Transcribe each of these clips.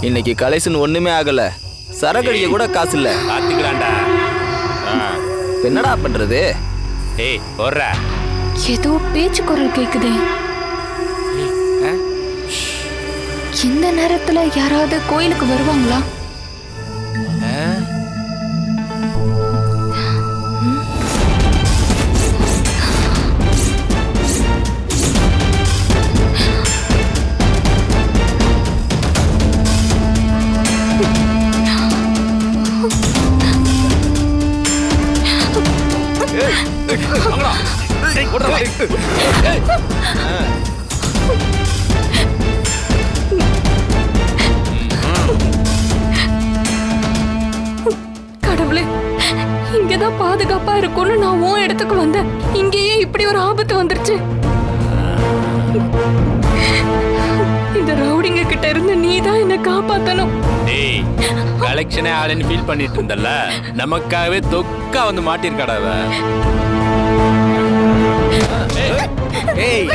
இன்னைக்கு கலெக்ஷன் ஒண்ணுமே ஆகல சரக்கடிக்க கூட காசு இல்ல பாத்துக்கலாம்டா ஆ. என்னடா பண்றது ஏய் போடுற ஏதோ பேச்சு குரல் கேக்குதே இந்த நேரத்துல யாராவது கோயிலுக்கு வருவாங்களா கடவுளே இங்கதான் பாதுகாப்பா இருக்கும்னு நான் உன் இடத்துக்கு வந்தேன் இங்கேயே இப்படி ஒரு ஆபத்து வந்துருச்சு இந்த ரவுடிங்க கிட்ட இருந்து நீ தான் என்ன காப்பாத்தணும் டேய் கலெக்ஷனே ஆளுன்னு ஃபீல் பண்ணிட்டு இருந்தல்ல நமக்காகவே தொக்கா வந்து மாட்டிருக்காடா அவ ஏய்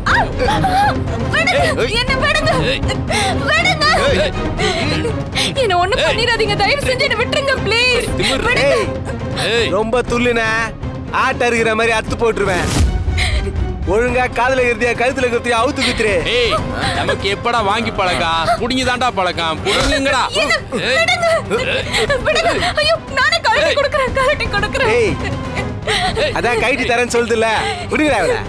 என்ன விடுங்க விடுங்க என்ன ஒண்ணு பண்ணிடாதீங்க தயவு செஞ்சு என்ன விட்டுருங்க ப்ளீஸ் ஏய் ஏய் ரொம்ப துள்ளுன ஆட்ட இருக்கிற மாதிரி அத்து போட்டுருவேன் ஒழுங்கா காதுல இருத்தியா கழுத்துல இருத்தியா அவுத்து குத்துரு ஏய் நமக்கு எப்படா வாங்கி பழக்கம் புடிங்கி தாண்டா பழக்கம் புடிங்குங்கடா ஏய், விடுங்க ஐயோ நானே கழட்டி கொடுக்குறேன் கழட்டி கொடுக்குறேன் ஏய் அதான் கைட்டி தரேன்னு சொல்லுதுல்ல விடுங்கடா அவளை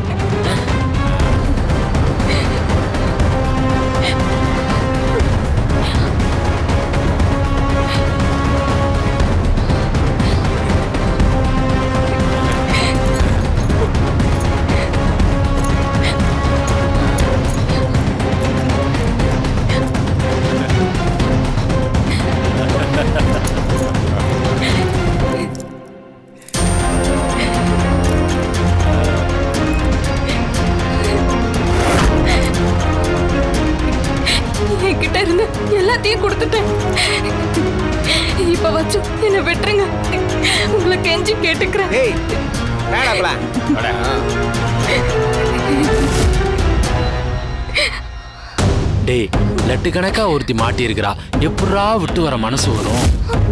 என்கிட்ட இருந்து எல்லாத்தையும் கொடுத்துட்டேன் இப்ப வச்சு என்ன விட்டுருங்க உங்களை கெஞ்சி கேட்டுக்கிறேன் ஏய் வேணாம்ல வாடா. டேய் லட்டு கணக்கா ஒருத்தி மாட்டி இருக்கிறா எப்படா விட்டு வர மனசு வரும்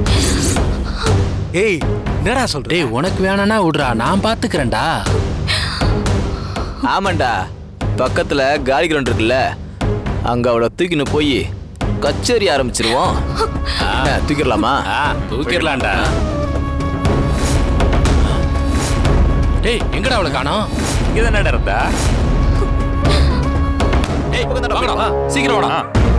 ஏய் என்னடா சொல்ற டேய் உனக்கு வேணானா விடுறா நான் பாத்துக்கிறேன்டா ஆமாண்டா பக்கத்துல காலி கிரவுண்ட் இருக்குல்ல அங்க அவளை தூக்கின்னு போய் கச்சேரி ஆரம்பிச்சிருவோம் என்ன, தூக்கிடலாமா ஆ தூக்கிடலாம்டா டேய் எங்கடா அவளை காணோம் இங்க தானே இருந்தா டேய் வாங்கடா சீக்கிரம் வாடா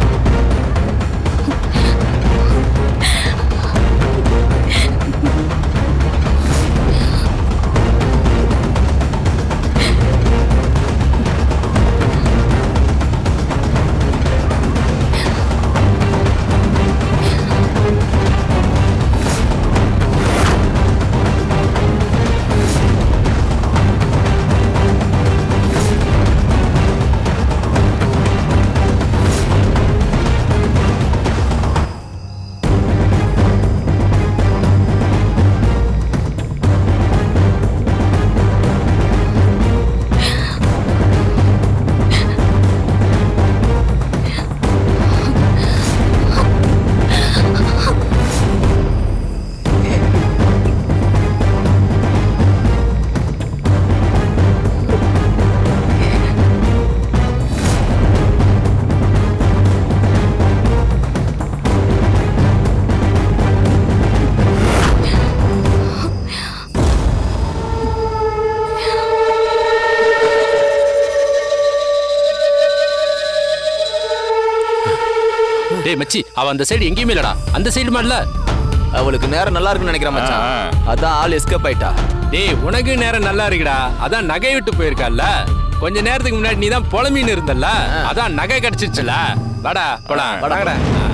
டேய் மச்சி அவ அந்த சைடு எங்கேயுமே இல்லடா அந்த சைடு இல்ல அவளுக்கு நேரம் நல்லா இருக்குன்னு நினைக்கிறேன் மச்சான் ஆ, அதான் ஆள் எஸ்கேப் ஆயிட்டா டேய் உனக்கு நேரம் நல்லா இருக்குடா அதான் நகை விட்டு போயிருக்கால கொஞ்ச நேரத்துக்கு முன்னாடி நீ தான் புலம்பின்னு இருந்தல்ல அதான் நகை கிடைச்சிச்சுல வாடா போலாம் வாடா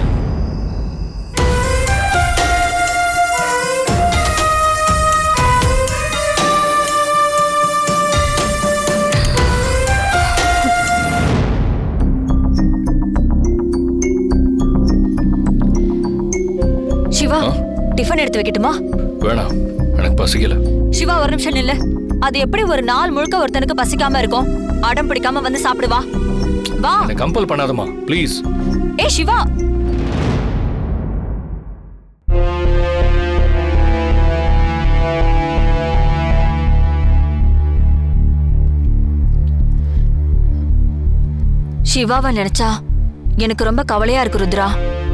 சிவா டிஃபன் எடுத்து வைக்கட்டுமா வேணாம் எனக்கு பசிக்கல சிவா ஒரு நிமிஷம் நில்லு அது எப்படி ஒரு நாள் முழுக்க ஒருத்தனுக்கு பசிக்காம இருக்கும் அடம் பிடிக்காம வந்து சாப்பிடு வா வா என்னை கம்பல் பண்ணாதம்மா ப்ளீஸ் ஏ சிவா சிவாவை நினைச்சா எனக்கு ரொம்ப கவலையா இருக்கு ருத்ரா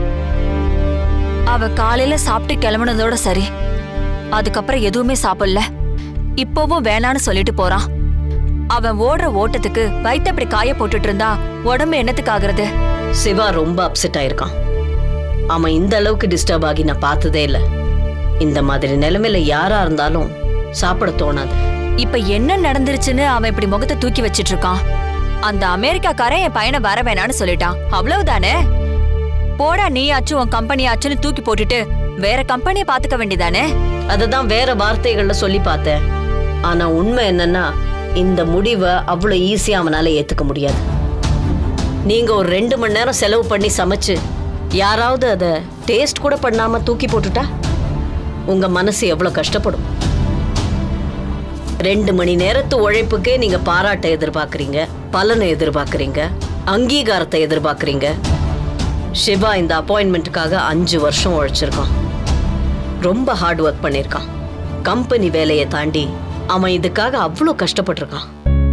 அவ காலையில சாப்பிட்டு கிளம்புனதோட சரி அதுக்கப்புறம் எதுவுமே சாப்பிடல இப்போவும் வேணான்னு சொல்லிட்டு போறான் அவன் ஓடுற ஓட்டத்துக்கு வயித்த அப்படி காய போட்டுட்டு இருந்தா உடம்பு என்னத்துக்கு ஆகுறது சிவா ரொம்ப அப்செட் ஆயிருக்கான் அவன் இந்த அளவுக்கு டிஸ்டர்ப் ஆகி நான் பார்த்ததே இல்ல இந்த மாதிரி நிலைமையில யாரா இருந்தாலும் சாப்பிட தோணாது இப்ப என்ன நடந்துருச்சுன்னு அவன் இப்படி முகத்தை தூக்கி வச்சிட்டு இருக்கான் அந்த அமெரிக்காக்காரன் என் பையனை வர வேணான்னு சொல்லிட்டான் அவ்வளவுதானே போடா நீயாச்சும் உன் கம்பெனியாச்சுன்னு தூக்கி போட்டுட்டு வேற கம்பெனியை பாத்துக்க வேண்டியதானே அததான் வேற வார்த்தைகள்ல சொல்லி பார்த்தேன் ஆனா உண்மை என்னன்னா இந்த முடிவை அவ்வளவு ஈஸியா அவனால ஏத்துக்க முடியாது நீங்க ஒரு ரெண்டு மணி நேரம் செலவு பண்ணி சமைச்சு யாராவது அதை டேஸ்ட் கூட பண்ணாம தூக்கி போட்டுட்டா உங்க மனசு எவ்வளவு கஷ்டப்படும் ரெண்டு மணி நேரத்து உழைப்புக்கே நீங்க பாராட்ட எதிர்பார்க்கறீங்க பலனை எதிர்பார்க்கறீங்க அங்கீகாரத்தை எதிர்பார்க்கறீங்க சிவா இந்த அப்பாயின்மெண்ட்டுக்காக அஞ்சு வருஷம் உழைச்சிருக்கான் ரொம்ப ஹார்ட் ஒர்க் பண்ணியிருக்கான் கம்பெனி வேலையை தாண்டி அவன் இதுக்காக அவ்வளோ கஷ்டப்பட்டிருக்கான்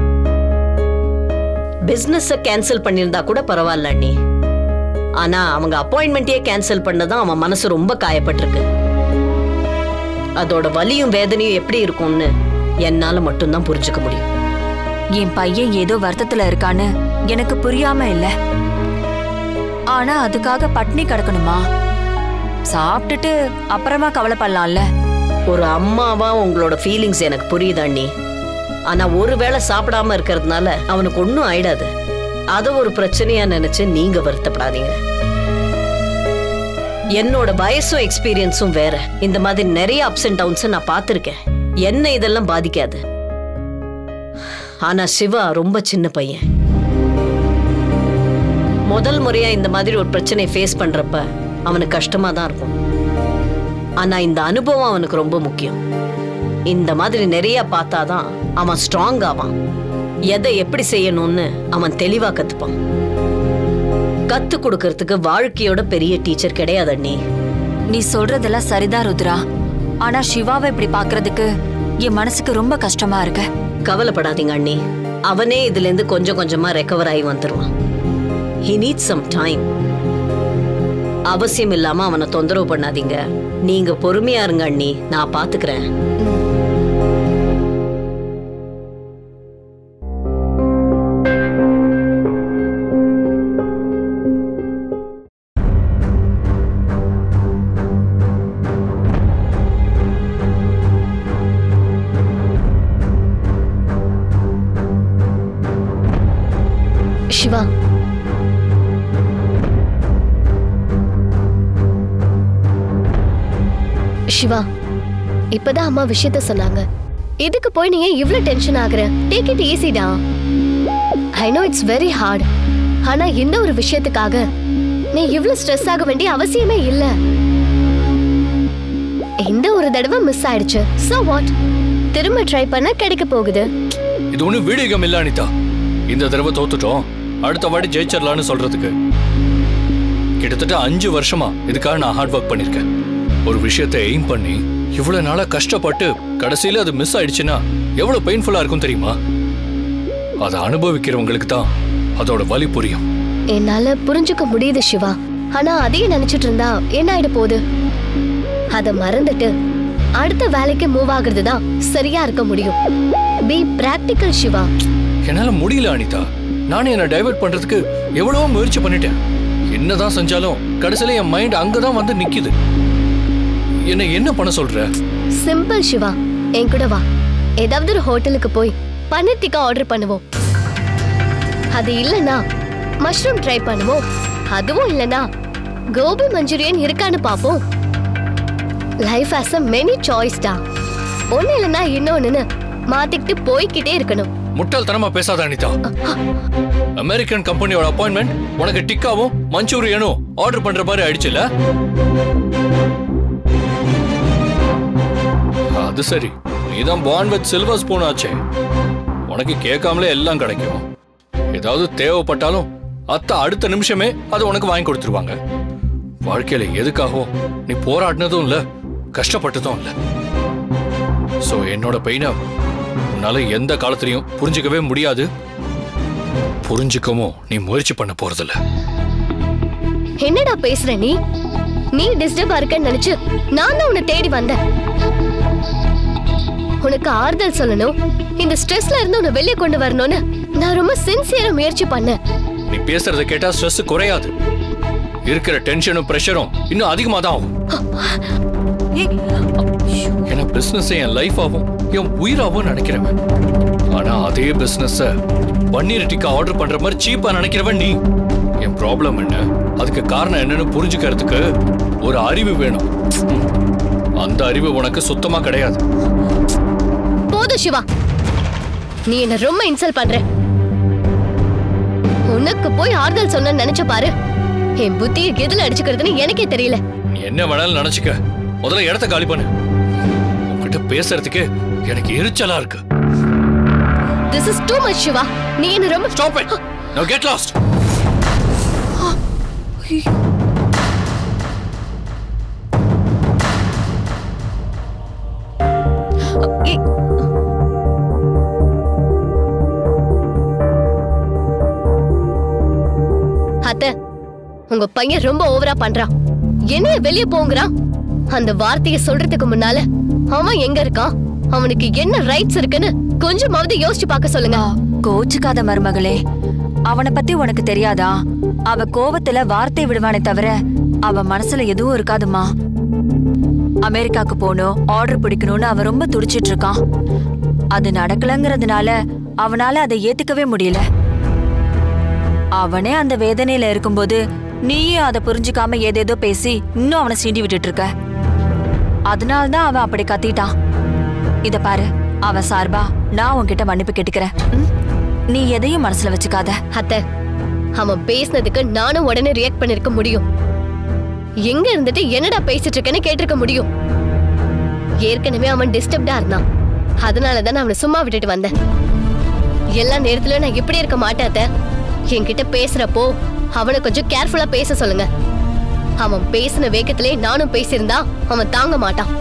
பிசினஸ கேன்சல் பண்ணியிருந்தா கூட பரவாயில்ல அண்ணி ஆனா அவங்க அப்பாயின்மெண்ட்டையே கேன்சல் பண்ணதான் அவன் மனசு ரொம்ப காயப்பட்டிருக்கு அதோட வலியும் வேதனையும் எப்படி இருக்கும்னு என்னால மட்டும்தான் புரிஞ்சுக்க முடியும் என் பையன் ஏதோ வருத்தத்துல இருக்கான்னு எனக்கு புரியாம இல்ல ஆனா அதுக்காக பட்னி கிடக்கணுமா சாப்பிட்டுட்டு அப்புறமா கவலைப்படலாம்ல ஒரு அம்மாவா உங்களோட ஃபீலிங்ஸ் எனக்கு புரியுது அண்ணி ஆனா ஒருவேளை சாப்பிடாம இருக்கிறதுனால அவனுக்கு ஒன்றும் ஆயிடாது அதை ஒரு பிரச்சனையா நினைச்சு நீங்க வருத்தப்படாதீங்க என்னோட வயசும் எக்ஸ்பீரியன்ஸும் வேற இந்த மாதிரி நிறைய அப்ஸ் அண்ட் டவுன்ஸ் நான் பார்த்துருக்கேன் என்ன இதெல்லாம் பாதிக்காது ஆனா சிவா ரொம்ப சின்ன பையன் முதல் முறையா இந்த மாதிரி ஒரு பிரச்சனையை ஃபேஸ் பண்றப்ப அவனுக்கு கஷ்டமா தான் இருக்கும் ஆனா இந்த அனுபவம் அவனுக்கு ரொம்ப முக்கியம் இந்த மாதிரி நிறைய பார்த்தாதான் அவன் ஸ்ட்ராங் ஆவான் எதை எப்படி செய்யணும்னு அவன் தெளிவா கத்துப்பான் கத்து கொடுக்கறதுக்கு வாழ்க்கையோட பெரிய டீச்சர் கிடையாது அண்ணி நீ சொல்றதெல்லாம் சரிதான் ருத்ரா ஆனா சிவாவை இப்படி பாக்குறதுக்கு என் மனசுக்கு ரொம்ப கஷ்டமா இருக்கு கவலைப்படாதீங்க அண்ணி அவனே இதுல இருந்து கொஞ்சம் கொஞ்சமா ரெக்கவர் ஆகி வந்துருவான் ஹி நீட் சம் டைம் அவசியம் இல்லாம அவனை தொந்தரவு பண்ணாதீங்க நீங்க பொறுமையா இருங்க அண்ணி நான் பாத்துக்கிறேன் சிவா சிவா இப்பதான் அம்மா விஷயத்த சொன்னாங்க இதுக்கு போய் நீ ஏன் இவ்ளோ டென்ஷன் ஆகுற டேக் இட் ஈஸிடா I know it's very hard ஆனா இந்த ஒரு விஷயத்துக்காக நீ இவ்ளோ ஸ்ட்ரெஸ் ஆக வேண்டிய அவசியமே இல்ல இந்த ஒரு தடவை மிஸ் ஆயிடுச்சு சோ வாட் திரும்ப ட்ரை பண்ண கிடைக்க போகுது இது ஒன்றும் வீடியோ கேம் இல்ல அனிதா இந்த தடவை தோத்துட்டோம் அடுத்த வாட்டி ஜெயிச்சிடலான்னு சொல்றதுக்கு கிட்டத்தட்ட அஞ்சு வருஷமா இதுக்காக நான் ஹார்ட் ஒர்க் பண்ணிருக்கேன் ஒரு விஷயத்தை எய்ம் பண்ணி இவ்வளவு நாளா கஷ்டப்பட்டு கடைசியில அது மிஸ் ஆயிடுச்சுன்னா எவ்வளவு பெயின்ஃபுல்லா இருக்கும் தெரியுமா அதை அனுபவிக்கிறவங்களுக்கு தான் அதோட வலி புரியும் என்னால புரிஞ்சுக்க முடியுது சிவா ஆனா அதையே நினைச்சிட்டு இருந்தா என்ன ஆயிட போகுது அத மறந்துட்டு அடுத்த வேலைக்கு மூவ் ஆகுறது தான் சரியா இருக்க முடியும் பி பிராக்டிக்கல் சிவா என்னால முடியல அனிதா நானே என்ன டைவர்ட் பண்றதுக்கு எவ்வளவோ முயற்சி பண்ணிட்டேன் என்னதான் செஞ்சாலும் கடைசியில என் மைண்ட் அங்கதான் வந்து நிக்குது என்ன என்ன பண்ண சொல்ற சிம்பிள் சிவா என் கூட வா ஏதாவது ஒரு ஹோட்டலுக்கு போய் பன்னீர் டிக்கா ஆர்டர் பண்ணுவோம் அது இல்லனா மஷ்ரூம் ட்ரை பண்ணுவோம் அதுவும் இல்லனா கோபி மஞ்சூரியன் இருக்கான்னு பாப்போம் life has a many choice டா ஒண்ணு இல்லனா இன்னொன்னு மாத்திக்கிட்டு போய்க்கிட்டே இருக்கணும் முட்டாள்தனமா பேசாத அனிதா அமெரிக்கன் கம்பெனியோட அப்பாயின்மெண்ட் உனக்கு டிக்காவும் மஞ்சூரியனும் ஆர்டர் பண்ற மாதிரி ஆயிடுச்சுல அது சரி நீதான் பாண்ட் வித் சில்வர் ஸ்பூன் ஆச்சே உனக்கு கேட்காமலே எல்லாம் கிடைக்கும் ஏதாவது தேவைப்பட்டாலும் அத்தை அடுத்த நிமிஷமே அதை உனக்கு வாங்கி கொடுத்துருவாங்க வாழ்க்கையில எதுக்காகவும் நீ போராடினதும் இல்ல கஷ்டப்பட்டதும் இல்ல சோ என்னோட பெயினை உன்னால எந்த காலத்திலையும் புரிஞ்சுக்கவே முடியாது புரிஞ்சுக்கவும் நீ முயற்சி பண்ண போறதில்ல என்னடா பேசுற நீ நீ டிஸ்டர்பா இருக்கன்னு நினைச்சு நான் தான் உன்னை தேடி வந்தேன் உனக்கு ஆறுதல் சொல்லணும் இந்த ஸ்ட்ரெஸ்ல இருந்து உன்னை வெளியே கொண்டு வரணும்னு நான் ரொம்ப சின்சியரா முயற்சி பண்ணேன் நீ பேசுறத கேட்டா ஸ்ட்ரெஸ் குறையாது இருக்கிற டென்ஷனும் பிரஷரும் இன்னும் அதிகமா தான் ஆகும் ஏன்னா பிசினஸ் என் லைஃப் ஆகும் என் உயிராகவும் நினைக்கிறவன் ஆனா அதே பிசினஸ் பன்னீர் டிக்கா ஆர்டர் பண்ற மாதிரி சீப்பா நினைக்கிறவன் நீ என் ப்ராப்ளம் என்ன அதுக்கு காரணம் என்னன்னு புரிஞ்சுக்கிறதுக்கு ஒரு அறிவு வேணும் அந்த அறிவு உனக்கு சுத்தமா கிடையாது போதும் சிவா நீ என்ன ரொம்ப இன்சல்ட் பண்ற உனக்கு போய் ஆறுதல் சொன்ன நினைச்ச பாரு என் புத்தி எதுல அடிச்சுக்கிறதுன்னு எனக்கே தெரியல நீ என்ன வேணாலும் நினைச்சுக்க முதல்ல இடத்த காலி பண்ணு உன்கிட்ட பேசுறதுக்கு எனக்கு எரிச்சலா இருக்கு this is too much Shiva நீ என்ன ரொம்ப stop it no get lost அத்த உங்க பையன் ரொம்ப ஓவரா பண்றான் என்னைய வெளிய போங்கறான் அந்த வார்த்தையை சொல்றதுக்கு முன்னால அவன் எங்க இருக்கான் அவனுக்கு என்ன ரைட்ஸ் இருக்குன்னு கொஞ்சமாவது யோசிச்சு பார்க்க சொல்லுங்க கோச்சுக்காத மருமகளே அவனை பத்தி உனக்கு தெரியாதா அவ கோவத்துல வார்த்தை விடுவானே தவிர அவ மனசுல எதுவும் இருக்காதுமா அமெரிக்காக்கு போகணும் ஆர்டர் பிடிக்கணும்னு அவன் ரொம்ப துடிச்சிட்டு இருக்கான் அது நடக்கலங்கிறதுனால அவனால அதை ஏத்துக்கவே முடியல அவனே அந்த வேதனையில இருக்கும்போது நீயும் அதை புரிஞ்சுக்காம ஏதேதோ பேசி இன்னும் அவனை சீண்டி விட்டுட்டு இருக்க அதனால்தான் அவன் அப்படி கத்திட்டான் இத பாரு அவன் சார்பா நான் உன்கிட்ட மன்னிப்பு கேட்டுக்கிறேன் ம்? நீ எதையும் மனசுல வச்சுக்காத அத்த அவன் பேசினதுக்கு நானும் உடனே ரியாக்ட் பண்ணிருக்க முடியும் எங்க இருந்துட்டு என்னடா பேசிட்டு இருக்கேன்னு கேட்டிருக்க முடியும் ஏற்கனவே அவன் டிஸ்டர்ப்டா இருந்தான் அதனால தான் அவனை சும்மா விட்டுட்டு வந்தேன் எல்லா நேரத்துலயும் நான் இப்படி இருக்க மாட்டேன் அத்தை. என்கிட்ட பேசுறப்போ அவனை கொஞ்சம் கேர்ஃபுல்லா பேச சொல்லுங்க அவன் பேசின வேகத்திலே நானும் பேசியிருந்தா அவன் தாங்க மாட்டான்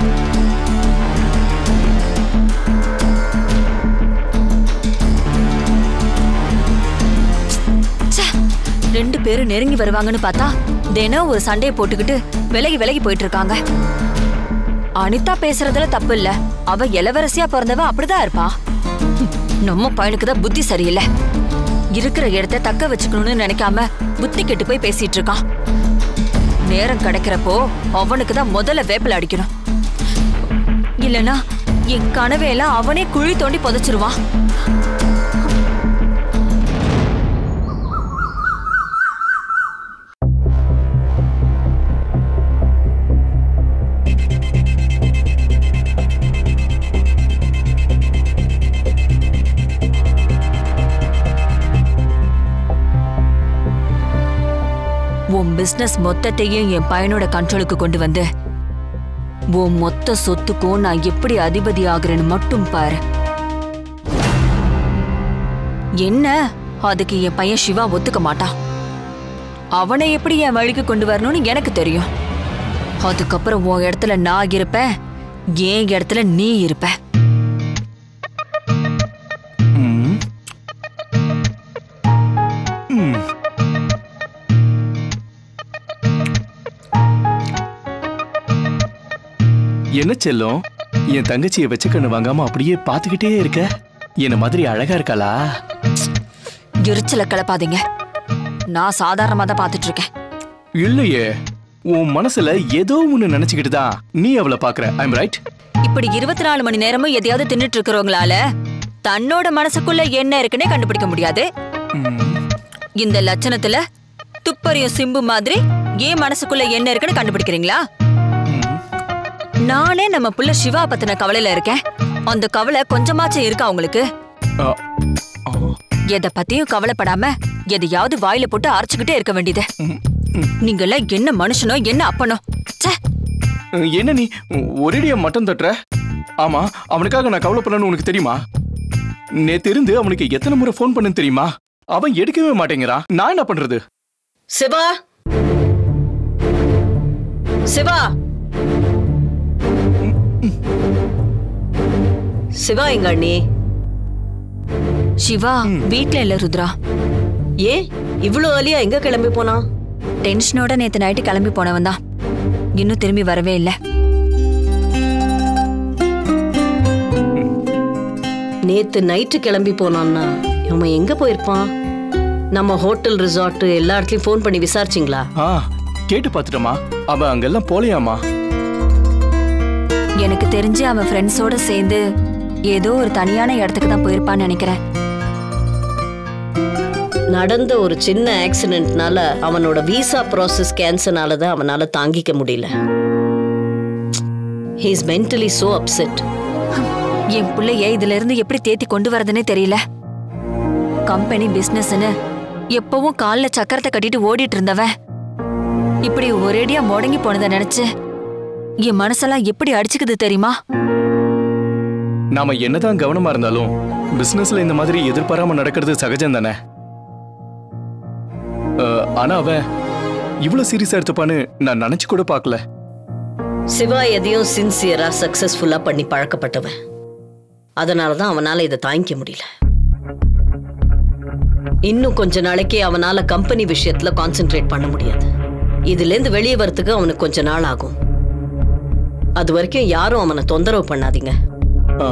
ச்சே, ரெண்டு பேரும் நெருங்கி வருவாங்கன்னு பார்த்தா தினம் ஒரு சண்டையை போட்டுக்கிட்டு விலகி விலகி போயிட்டு இருக்காங்க அனிதா பேசுறதுல தப்பு இல்ல அவ இளவரசியா பிறந்தவ அப்படிதான் இருப்பா ஹம், நம்ம பையனுக்கு தான் புத்தி சரியில்லை இருக்கிற இடத்த தக்க வச்சுக்கணும்னு நினைக்காம புத்தி கெட்டு போய் பேசிட்டு இருக்கான் நேரம் கிடைக்கிறப்போ அவனுக்கு தான் முதல்ல வேப்பில அடிக்கணும் இல்லனா என் கனவையெல்லாம் அவனே குழி தோண்டி புதைச்சிருவான் உன் பிசினஸ் மொத்தத்தையும் என் பையனோட கண்ட்ரோலுக்கு கொண்டு வந்து உன் மொத்த சொத்துக்கும் நான் எப்படி அதிபதி ஆகுறேன்னு மட்டும் பாரு என்ன அதுக்கு என் பையன் சிவா ஒத்துக்க மாட்டான் அவனை எப்படி என் வழிக்கு கொண்டு வரணும்னு எனக்கு தெரியும் அதுக்கப்புறம் உன் இடத்துல நான் இருப்பேன் என் இடத்துல நீ இருப்ப ம். ம். என்ன செல்லம் என் தங்கச்சியை வச்ச கண்ணு வாங்காம அப்படியே பார்த்துக்கிட்டே இருக்க என்ன மாதிரி அழகா இருக்காளா எரிச்சல கிளப்பாதீங்க நான் சாதாரணமா தான் பார்த்துட்டு இருக்கேன் இல்லையே உன் மனசுல ஏதோ ஒண்ணு நினைச்சுக்கிட்டு தான் நீ அவளை பாக்குற ஐம் ரைட் இப்படி இருபத்தி நாலு மணி நேரமும் எதையாவது தின்னுட்டு இருக்கிறவங்களால தன்னோட மனசுக்குள்ள என்ன இருக்குன்னே கண்டுபிடிக்க முடியாது இந்த லட்சணத்துல துப்பறியும் சிம்பு மாதிரி ஏன் மனசுக்குள்ள என்ன இருக்குன்னு கண்டுபிடிக்கிறீங்களா நானே நம்ம புள்ள சிவா பத்தின கவலையில இருக்கேன் அந்த கவலை கொஞ்சமாச்சும் இருக்கா உங்களுக்கு எதை பத்தியும் கவலைப்படாம எதையாவது வாயில போட்டு அரைச்சுக்கிட்டே இருக்க வேண்டியது நீங்கெல்லாம் என்ன மனுஷனோ என்ன அப்பனோ ச்சே என்ன நீ ஒரேடியா மட்டம் தட்டுற ஆமா அவனுக்காக நான் கவலைப்படணும்னு உனக்கு தெரியுமா நேத்து இருந்து அவனுக்கு எத்தனை முறை ஃபோன் பண்ணு தெரியுமா அவன் எடுக்கவே மாட்டேங்கிறான் நான் என்ன பண்றது சிவா சிவா சிவா எங்க அண்ணி சிவா வீட்ல இல்ல ருத்ரா ஏன் இவ்வளோ அலியா எங்க கிளம்பி போனா டென்ஷனோட நேத்து நைட்டு கிளம்பி போனவன் தான் இன்னும் திரும்பி வரவே இல்ல நேத்து நைட்டு கிளம்பி போனான்னா இவன் எங்க போயிருப்பான் நம்ம ஹோட்டல் ரிசார்ட் எல்லா இடத்துலயும் ஃபோன் பண்ணி விசாரிச்சிங்களா ஆ கேட்டு பார்த்துட்டமா அவ அங்கெல்லாம் போலையாமா எனக்கு தெரிஞ்சு அவன் ஃப்ரெண்ட்ஸோட சேர்ந்து ஏதோ ஒரு தனியான இடத்துக்கு தான் போயிருப்பான்னு நினைக்கிறேன் நடந்த ஒரு சின்ன ஆக்சிடென்ட்னால அவனோட விசா ப்ராசஸ் கேன்சர்னால தான் அவனால தாங்கிக்க முடியல he is mentally so upset என் பிள்ளைய இதுல இருந்து எப்படி தேத்தி கொண்டு வரதுன்னே தெரியல கம்பெனி பிசினஸ்னு எப்பவும் கால்ல சக்கரத்தை கட்டிட்டு ஓடிட்டு இருந்தவன் இப்படி ஒரேடியா முடங்கி போனதை நினைச்சு என் மனசெல்லாம் எப்படி அடிச்சுக்குது தெரியுமா நாம என்னதான் கவனமா இருந்தாலும் பிசினஸ்ல இந்த மாதிரி எதிர்பாராம நடக்கிறது சகஜம் தானே அஹ், ஆனா அவன் இவ்வளவு சீரியஸா எடுத்துப்பான்னு நான் நினைச்சு கூட பார்க்கல சிவா எதையும் சின்சியரா சக்சஸ்ஃபுல்லா பண்ணி பழக்கப்பட்டவன் அதனால தான் அவனால இதை தாங்கிக்க முடியல இன்னும் கொஞ்ச நாளைக்கு அவனால கம்பெனி விஷயத்துல கான்சென்ட்ரேட் பண்ண முடியாது இதுல இருந்து வெளியே வரதுக்கு அவனுக்கு கொஞ்ச நாள் ஆகும் அது வரைக்கும் யாரும் அவனை தொந்தரவு பண்ணாதீங்க ஆ,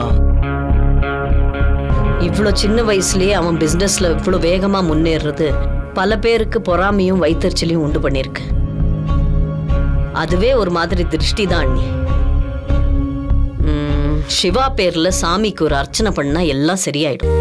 இவ்வளோ சின்ன வயசுலயே அவன் பிசினஸ்ல இவ்வளோ வேகமா முன்னேறுறது பல பேருக்கு பொறாமையும் வைத்தறிச்சலையும் உண்டு பண்ணிருக்கு அதுவே ஒரு மாதிரி திருஷ்டி தான் அண்ணி உம், சிவா பேர்ல சாமிக்கு ஒரு அர்ச்சனை பண்ணா எல்லாம் சரியாயிடும்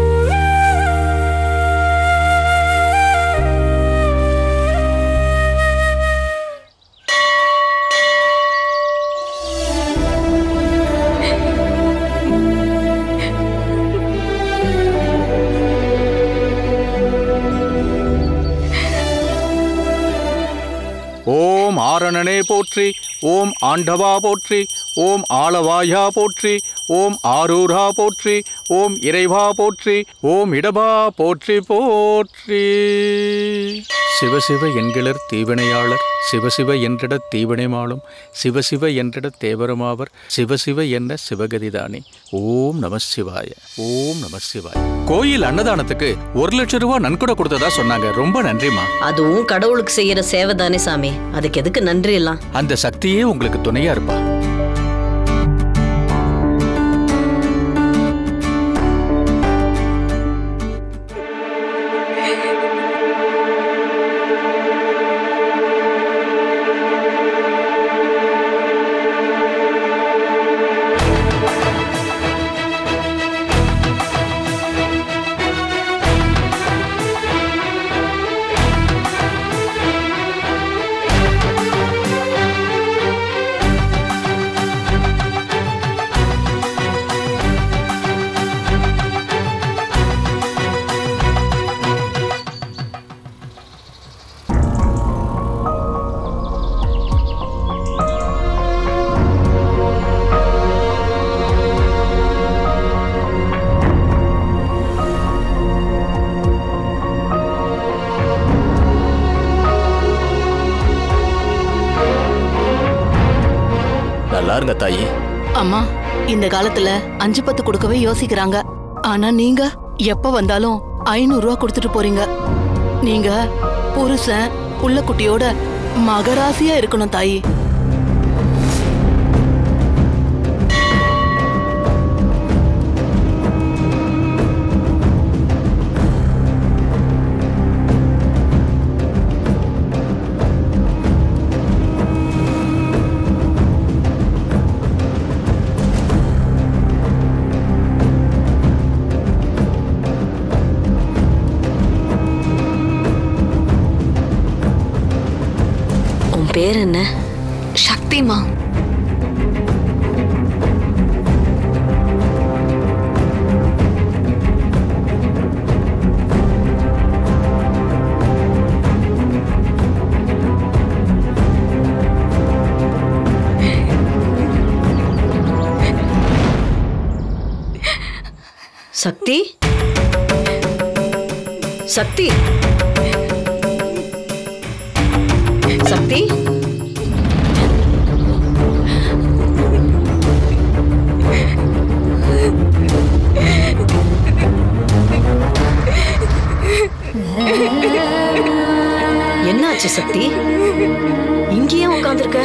ஓம் ஆரணனே போற்றி ஓம் ஆண்டவா போற்றி ஓம் ஆளவாயா போற்றி ஓம் ஆரூரா போற்றி ஓம் இறைவா போற்றி ஓம் இடபா போற்றி போற்றி சிவசிவ என்கிலர் தீவினையாளர் சிவசிவ என்றிட தீவினை மாளும் சிவசிவ என்றிட தேவரமாவர் சிவசிவ என்ன சிவகதிதானே ஓம் நம சிவாய ஓம் நம சிவாய கோயில் அன்னதானத்துக்கு ஒரு லட்சம் ரூபாய் நன்கொடை கொடுத்ததா சொன்னாங்க ரொம்ப நன்றிமா அதுவும் கடவுளுக்கு செய்யற சேவை தானே சாமி அதுக்கு எதுக்கு நன்றி எல்லாம் அந்த சக்தியே உங்களுக்கு துணையா இருப்பா நல்லா இருங்க தாயி அம்மா இந்த காலத்துல அஞ்சு பத்து கொடுக்கவே யோசிக்கிறாங்க ஆனா நீங்க எப்ப வந்தாலும் ஐநூறு ரூபா கொடுத்துட்டு போறீங்க நீங்க புருஷன் புள்ள குட்டியோட மகராசியா இருக்கணும் தாயி உன் பேர் என்ன சக்திமா சக்தி சக்தி சக்தி சக்தி இங்கேயே உட்காந்துருக்க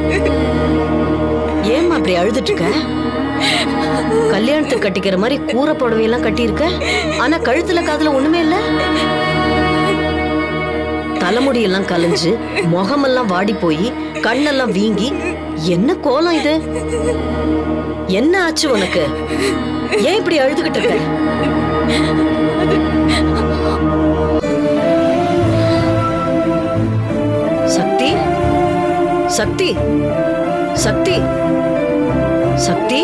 ஏம்மா அப்படி அழுதுட்டு இருக்க கல்யாணத்துக்கு கட்டிக்கிற மாதிரி கூரை புடவையெல்லாம் கட்டியிருக்க ஆனா கழுத்துல காதுல ஒண்ணுமே இல்ல தலைமுடியெல்லாம் கலைஞ்சு முகமெல்லாம் வாடி போய் கண்ணெல்லாம் வீங்கி என்ன கோலம் இது என்ன ஆச்சு உனக்கு ஏன் இப்படி அழுதுகிட்டு இருக்க சக்தி சக்தி சக்தி சக்தி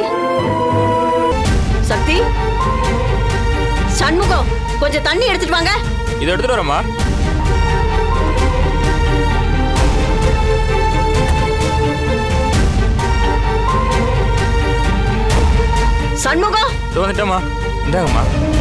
சக்தி சண்முகம் கொஞ்சம் தண்ணி எடுத்துட்டு வாங்க இதை எடுத்துட்டு வரமா சண்முகம் இதோ வந்துட்டேம்மா இந்தாங்கம்மா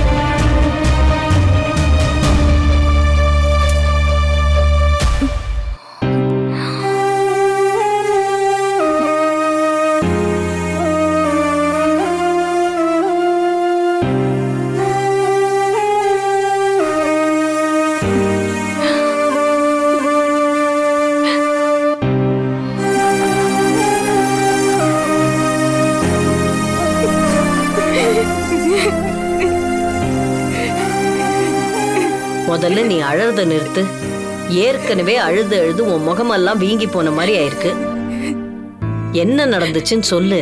முதல்ல நீ அழறத நிறுத்து ஏற்கனவே அழுது அழுது உன் முகமெல்லாம் வீங்கி போன மாதிரி ஆயிருக்கு என்ன நடந்துச்சுன்னு சொல்லு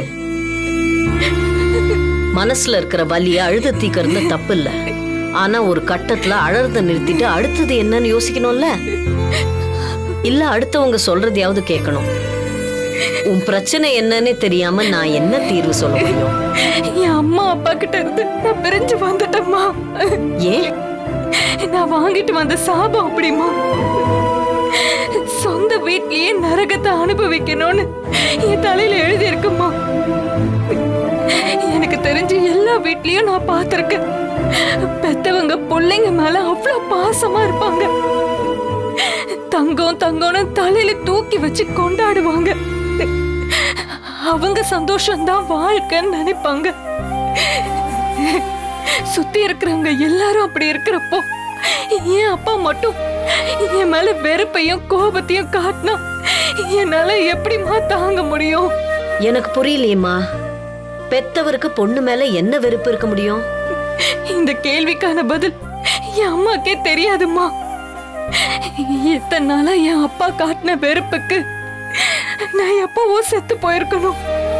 மனசுல இருக்கிற வலிய அழுது தீக்கிறது தப்பு இல்ல ஆனா ஒரு கட்டத்துல அழறத நிறுத்திட்டு அடுத்தது என்னன்னு யோசிக்கணும்ல இல்ல அடுத்தவங்க சொல்றதையாவது கேட்கணும் உன் பிரச்சனை என்னன்னு தெரியாம நான் என்ன தீர்வு சொல்ல முடியும் என் அம்மா அப்பா கிட்ட இருந்து நான் பிரிஞ்சு வந்துட்டேம்மா ஏன் நான் வாங்கிட்டு வந்த சாபம் அப்படிமா சொந்த வீட்லயே நரகத்தை அனுபவிக்கணும்னு என் தலையில எழுதி இருக்குமா எனக்கு தெரிஞ்சு எல்லா வீட்லயும் நான் பார்த்திருக்கேன் பெத்தவங்க பிள்ளைங்க மேல அவ்வளவு பாசமா இருப்பாங்க தங்கம் தங்கம்னு தலையில தூக்கி வச்சு கொண்டாடுவாங்க அவங்க சந்தோஷம்தான் வாழ்க்கைன்னு நினைப்பாங்க சுத்தி இருக்கிறவங்க எல்லாரும் அப்படி இருக்கிறப்போ என் அப்பா மட்டும் என் மேல வெறுப்பையும் கோபத்தையும் காட்டினா என்னால எப்படிம்மா தாங்க முடியும் எனக்கு புரியலையேம்மா பெத்தவருக்கு பொண்ணு மேல என்ன வெறுப்பு இருக்க முடியும் இந்த கேள்விக்கான பதில் என் அம்மாக்கே தெரியாதும்மா இத்தனை நாளா என் அப்பா காட்டின வெறுப்புக்கு நான் எப்பவோ செத்து போயிருக்கணும்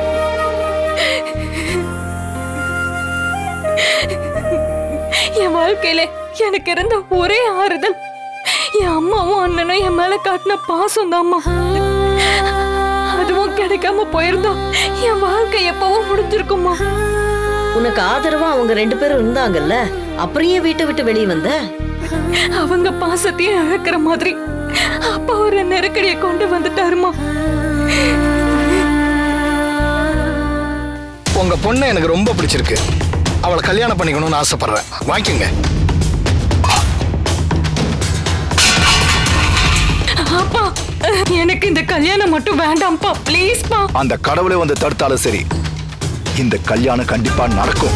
என் வாழ்க்கையில எனக்கு இருந்த ஒரே ஆறுதல் என் அம்மாவும் அண்ணனும் என் மேல காட்டின பாசம் தாம்மா அதுவும் கிடைக்காம போயிருந்தா என் வாழ்க்கை எப்பவும் முடிஞ்சிருக்குமா உனக்கு ஆதரவா அவங்க ரெண்டு பேரும் இருந்தாங்கல்ல அப்புறம் ஏன் வீட்டை விட்டு வெளியே வந்த அவங்க பாசத்தையும் இழக்கிற மாதிரி அப்பா ஒரு நெருக்கடியை கொண்டு வந்துட்டாருமா உங்க பொண்ணை எனக்கு ரொம்ப பிடிச்சிருக்கு அவளை கல்யாணம் பண்ணிக்கணும்னு ஆசைப்படுறேன் வாங்கிக்கோங்க அப்பா எனக்கு இந்த கல்யாணம் மட்டும் வேண்டாம்ப்பா ப்ளீஸ்ப்பா அந்த கடவுளே வந்து தடுத்தாலும் சரி இந்த கல்யாணம் கண்டிப்பா நடக்கும்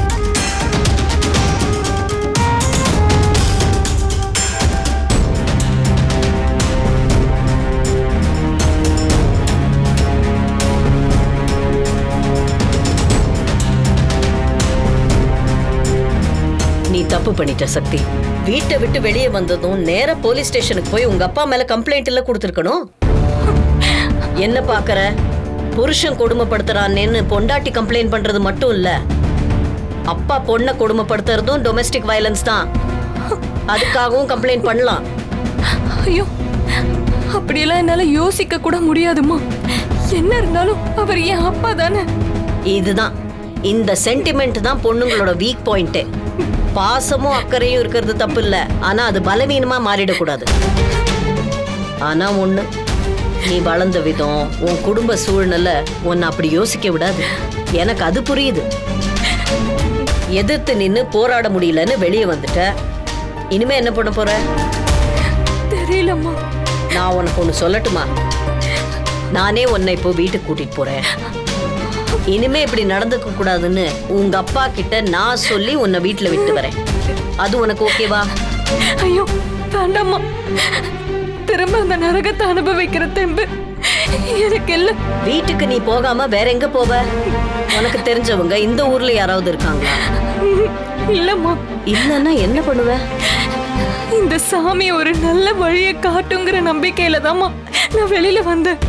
நீ தப்பு பண்ணிட்ட சக்தி வீட்டை விட்டு வெளியே வந்ததும் நேரா போலீஸ் ஸ்டேஷனுக்கு போய் உங்க அப்பா மேல கம்ப்ளைண்ட் எல்லாம் கொடுத்துருக்கணும் என்ன பாக்குற புருஷன் கொடுமைப்படுத்துறானேன்னு பொண்டாட்டி கம்ப்ளைண்ட் பண்றது மட்டும் இல்ல அப்பா பொண்ணை கொடுமைப்படுத்துறதும் டொமெஸ்டிக் வயலன்ஸ் தான் அதுக்காகவும் கம்ப்ளைண்ட் பண்ணலாம் ஐயோ அப்படியெல்லாம் என்னால யோசிக்க கூட முடியாதுமா என்ன இருந்தாலும் அவர் என் அப்பா தானே இதுதான் இந்த சென்டிமெண்ட் தான் பொண்ணுங்களோட வீக் பாயிண்ட் பாசமும் அக்கறையும் இருக்கிறது தப்பு இல்ல ஆனா அது பலவீனமா மாறிடக்கூடாது ஆனா ஒண்ணு நீ வளர்ந்த விதம் உன் குடும்ப சூழ்நிலை உன்னை அப்படி யோசிக்க விடாது எனக்கு அது புரியுது எதிர்த்து நின்னு போராட முடியலன்னு வெளியே வந்துட்ட இனிமே என்ன பண்ண போற தெரியலம்மா நான் உனக்கு ஒண்ணு சொல்லட்டுமா நானே உன்னை இப்போ வீட்டுக்கு கூட்டிட்டு போறேன் இனிமே இப்படி நடந்துக்க கூடாதுன்னு உங்க அப்பா கிட்ட நான் சொல்லி உன்னை வீட்டுல விட்டு வரேன் அது உனக்கு ஓகேவா ஐயோ வேண்டாம்மா திரும்ப அந்த நரகத்தை அனுபவிக்கிற தெம்பு எனக்கு இல்ல வீட்டுக்கு நீ போகாம வேற எங்க போவ உனக்கு தெரிஞ்சவங்க இந்த ஊர்ல யாராவது இருக்காங்களா இல்லம்மா இல்லன்னா என்ன பண்ணுவ இந்த சாமி ஒரு நல்ல வழியை காட்டுங்கிற நம்பிக்கையில தாம்மா நான் வெளியில வந்தேன்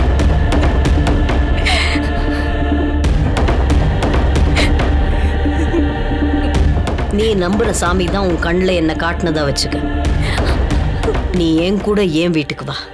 நீ நம்புற சாமி தான் உன் கண்ணுல என்ன காட்டுனதா வச்சுக்க நீ என் கூட ஏன் வீட்டுக்கு வா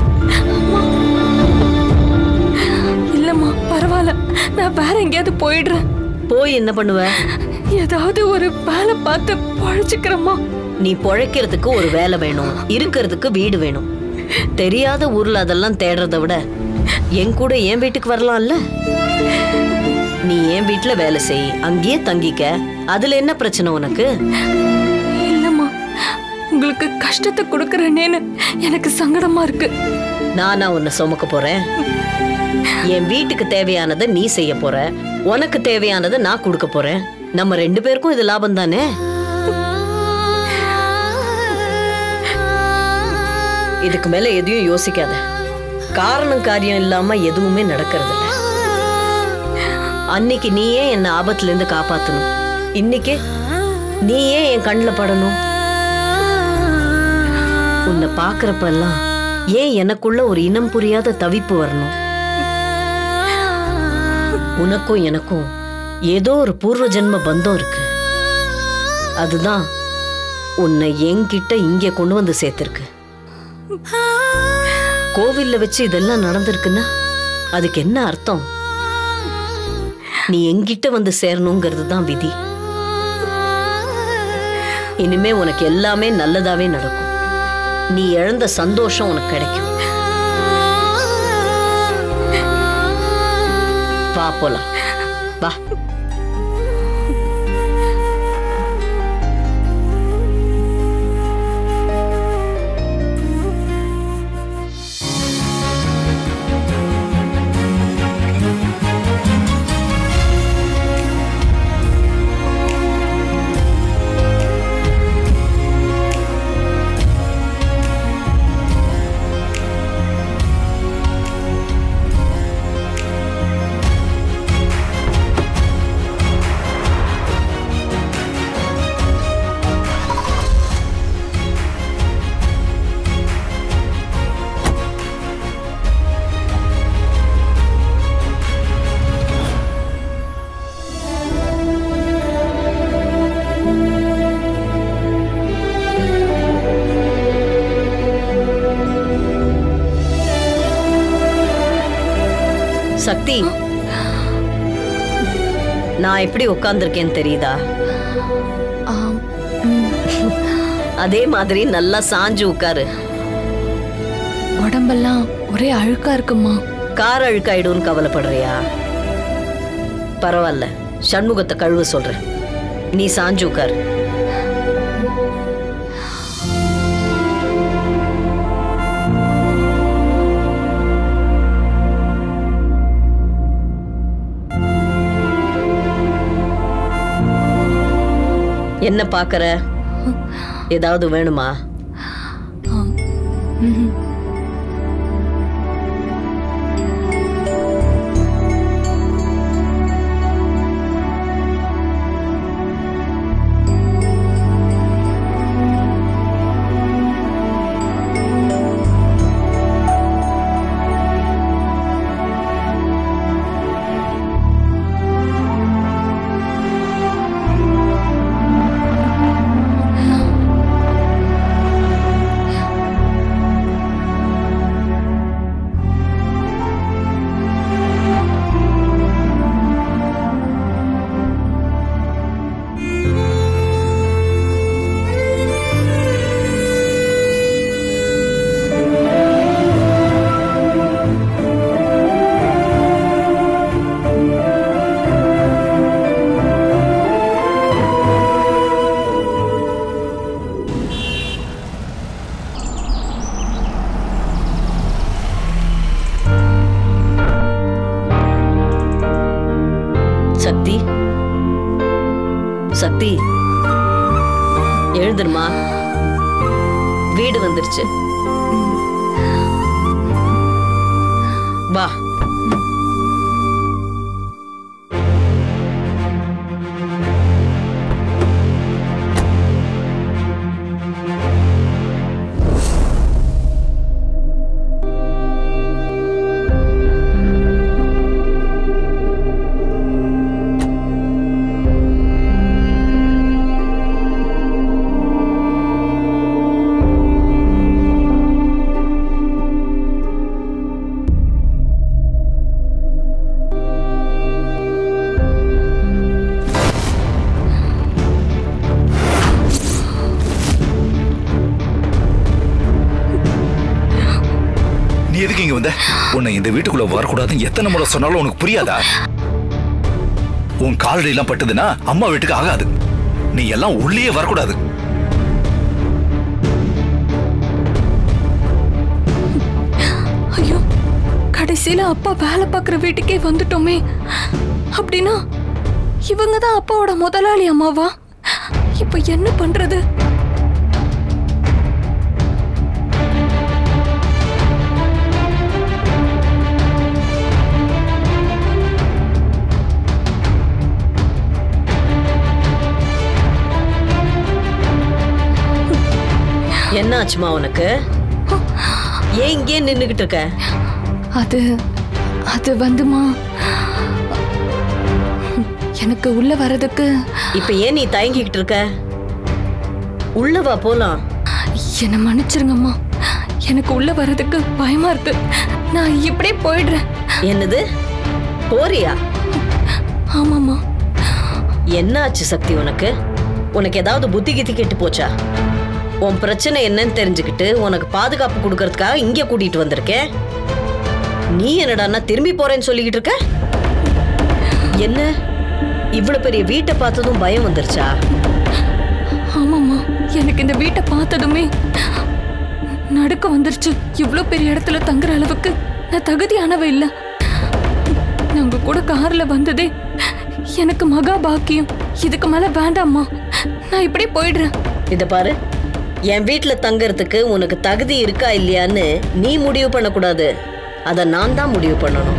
இல்லம்மா பரவாயில்ல நான் வேற எங்கேயாவது போயிடுறேன் போய் என்ன பண்ணுவ ஏதாவது ஒரு வேலை பார்த்து பழச்சுக்கிறேம்மா நீ பொழைக்கிறதுக்கு ஒரு வேலை வேணும் இருக்கிறதுக்கு வீடு வேணும் தெரியாத ஊர்ல அதெல்லாம் தேடுறத விட என் கூட என் வீட்டுக்கு வரலாம்ல நீ என் வீட்டுல வேலை செய் அங்கேயே தங்கிக்க அதுல என்ன பிரச்சனை உனக்கு இல்லம்மா உங்களுக்கு கஷ்டத்தை கொடுக்கறேனேன்னு எனக்கு சங்கடமா இருக்கு நானா உன்னை சுமக்க போறேன் என் வீட்டுக்கு தேவையானதை நீ செய்ய போற உனக்கு தேவையானதை நான் கொடுக்க போறேன் நம்ம ரெண்டு பேருக்கும் இது லாபம் தானே இதுக்கு மேல எதையும் யோசிக்காத காரணம் காரியம் இல்லாம எதுவுமே நடக்கிறது இல்ல அன்னைக்கு நீயே என்ன ஆபத்துல இருந்து காப்பாத்தணும் இன்னைக்கு நீயே என் கண்ணுல படணும் உன்னை பாக்குறப்பெல்லாம் ஏன் எனக்குள்ள ஒரு இனம் புரியாத தவிப்பு வரணும் உனக்கும் எனக்கும் ஏதோ ஒரு பூர்வ ஜென்ம பந்தம் இருக்கு அதுதான் உன்னை என்கிட்ட இங்கே கொண்டு வந்து சேர்த்திருக்கு கோவில்ல வச்சு இதெல்லாம் நடந்திருக்குன்னா அதுக்கு என்ன அர்த்தம் நீ என்கிட்ட வந்து சேரணுங்கிறது தான் விதி இனிமே உனக்கு எல்லாமே நல்லதாவே நடக்கும் நீ இழந்த சந்தோஷம் உனக்கு கிடைக்கும் வா போலாம் வா சக்தி நான் எப்படி உட்கார்ந்திருக்கேன்னு தெரியுதா அதே மாதிரி நல்லா சாஞ்சு உட்காரு உடம்பெல்லாம் ஒரே அழுக்கா இருக்குமா கார் அழுக்காயிடும்னு கவலைப்படுறியா பரவாயில்ல சண்முகத்தை கழுவ சொல்றேன் நீ சாஞ்சு உட்காரு என்ன பாக்குற ஏதாவது வேணுமா சக்தி சக்தி எழுந்துருமா வீடு வந்துருச்சு வா நீ எதுக்கு இங்க வந்த உன்னை இந்த வீட்டுக்குள்ள வரக்கூடாதுன்னு எத்தனை முறை சொன்னாலும் உனக்கு புரியாதா உன் காலடி எல்லாம் பட்டுதுன்னா அம்மா வீட்டுக்கு ஆகாது நீ எல்லாம் உள்ளே வரக்கூடாது ஐயோ கடைசியில அப்பா வேலை பார்க்குற வீட்டுக்கே வந்துட்டோமே அப்படின்னா இவங்க தான் அப்பாவோட முதலாளி அம்மாவா இப்ப என்ன பண்றது என்ன ஆச்சுமா உனக்கு ஏன் இங்கே நின்னுகிட்டு இருக்க அது அது வந்துமா எனக்கு உள்ள வர்றதுக்கு இப்ப ஏன் நீ தயங்கிக்கிட்டு இருக்க உள்ள வா போலாம் என்ன மன்னிச்சிருங்கம்மா எனக்கு உள்ள வர்றதுக்கு பயமா இருக்கு நான் இப்படியே போயிடுறேன் என்னது போறியா ஆமாம்மா என்ன ஆச்சு சக்தி உனக்கு உனக்கு ஏதாவது புத்தி கித்தி கெட்டு போச்சா உன் பிரச்சனை என்னன்னு தெரிஞ்சுக்கிட்டு உனக்கு பாதுகாப்பு கொடுக்கறதுக்காக இங்க கூட்டிட்டு வந்திருக்கேன் நீ என்னடான்னா திரும்பி போறேன்னு சொல்லிக்கிட்டு இருக்க என்ன இவ்வளவு பெரிய வீட்டை பார்த்ததும் பயம் வந்துருச்சா ஆமாம்மா எனக்கு இந்த வீட்டை பார்த்ததுமே நடுக்க வந்துருச்சு இவ்வளோ பெரிய இடத்துல தங்குற அளவுக்கு நான் தகுதியானவ இல்ல நான் உங்க கூட கார்ல வந்ததே எனக்கு மகா பாக்கியம் இதுக்கு மேல வேண்டாம்மா நான் இப்படி போயிடுறேன் இத பாரு என் வீட்ல தங்கறதுக்கு உனக்கு தகுதி இருக்கா இல்லையான்னு நீ முடிவு பண்ணக்கூடாது அத நான் தான் முடிவு பண்ணணும்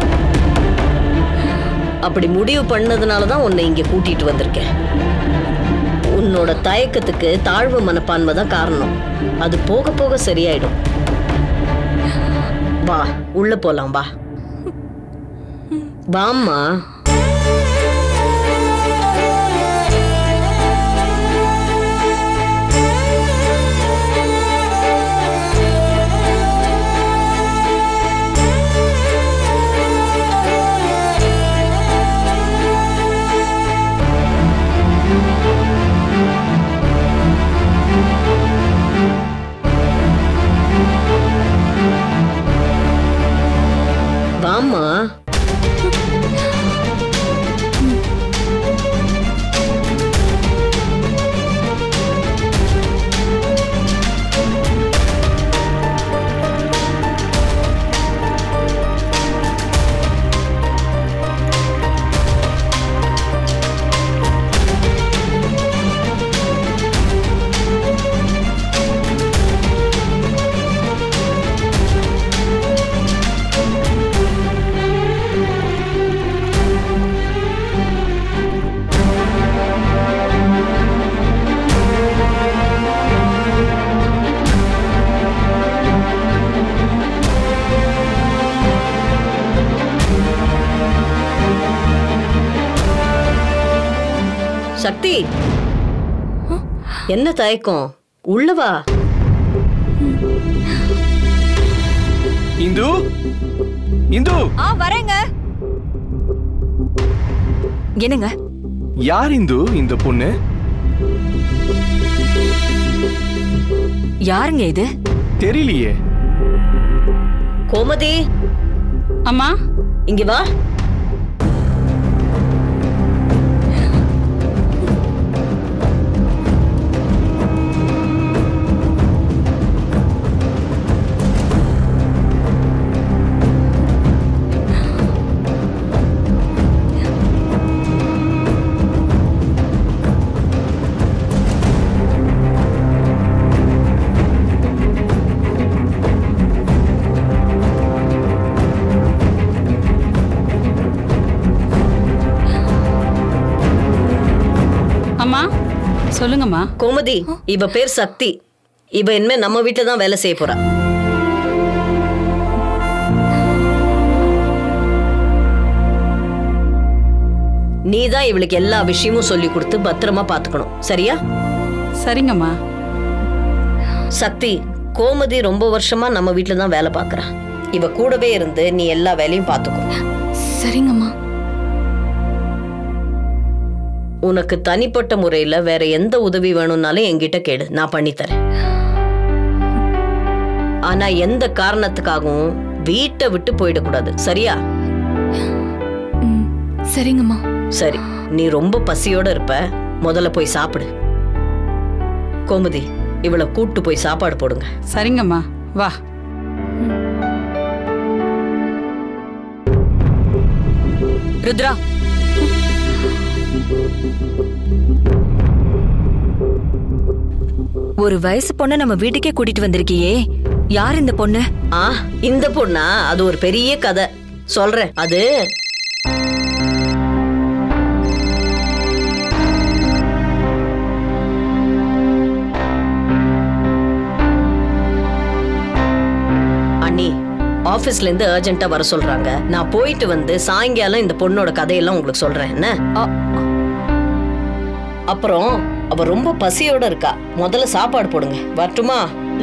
அப்படி முடிவு பண்ணதுனால தான் உன்னை இங்க கூட்டிட்டு வந்திருக்கேன் உன்னோட தயக்கத்துக்கு தாழ்வு மனப்பான்மை தான் காரணம் அது போக போக சரியாயிடும் வா உள்ள போலாம் வா வாம்மா வாம்மா சக்தி என்ன தயக்கம் உள்ள வா இந்து இந்து ஆ வரேங்க என்னங்க யார் இந்து இந்த பொண்ணு யாருங்க இது தெரியலையே கோமதி அம்மா இங்க வா அம்மா சொல்லுங்கம்மா கோமதி இவ பேர் சக்தி இவ இனிமே நம்ம வீட்டுல தான் வேலை செய்ய போறா நீ தான் இவளுக்கு எல்லா விஷயமும் சொல்லி கொடுத்து பத்திரமா பாத்துக்கணும் சரியா சரிங்கம்மா சக்தி கோமதி ரொம்ப வருஷமா நம்ம வீட்டுல தான் வேலை பார்க்கறா இவ கூடவே இருந்து நீ எல்லா வேலையும் பாத்துக்கோ சரிங்கம்மா உனக்கு தனிப்பட்ட முறையில வேற எந்த உதவி வேணும்னாலும் என்கிட்ட கேடு நான் பண்ணித்தரேன் ஆனா எந்த காரணத்துக்காகவும் வீட்டை விட்டு போயிடக்கூடாது சரியா சரிங்கம்மா சரி நீ ரொம்ப பசியோட இருப்ப முதல்ல போய் சாப்பிடு கோமதி இவளை கூட்டு போய் சாப்பாடு போடுங்க சரிங்கம்மா வா ருத்ரா ஒரு வயசு பொண்ண நம்ம வீட்டுக்கே கூட்டிட்டு வந்திருக்கியே யார் இந்த பொண்ணு ஆ இந்த பொண்ணா அது ஒரு பெரிய கதை சொல்றேன் அது அண்ணி ஆபீஸ்ல இருந்து அர்ஜென்ட்டா வர சொல்றாங்க நான் போயிட்டு வந்து சாயங்காலம் இந்த பொண்ணோட கதையெல்லாம் உங்களுக்கு சொல்றேன் என்ன அப்புறம் அவ ரொம்ப பசியோட இருக்கா முதல்ல சாப்பாடு போடுங்க வரட்டுமா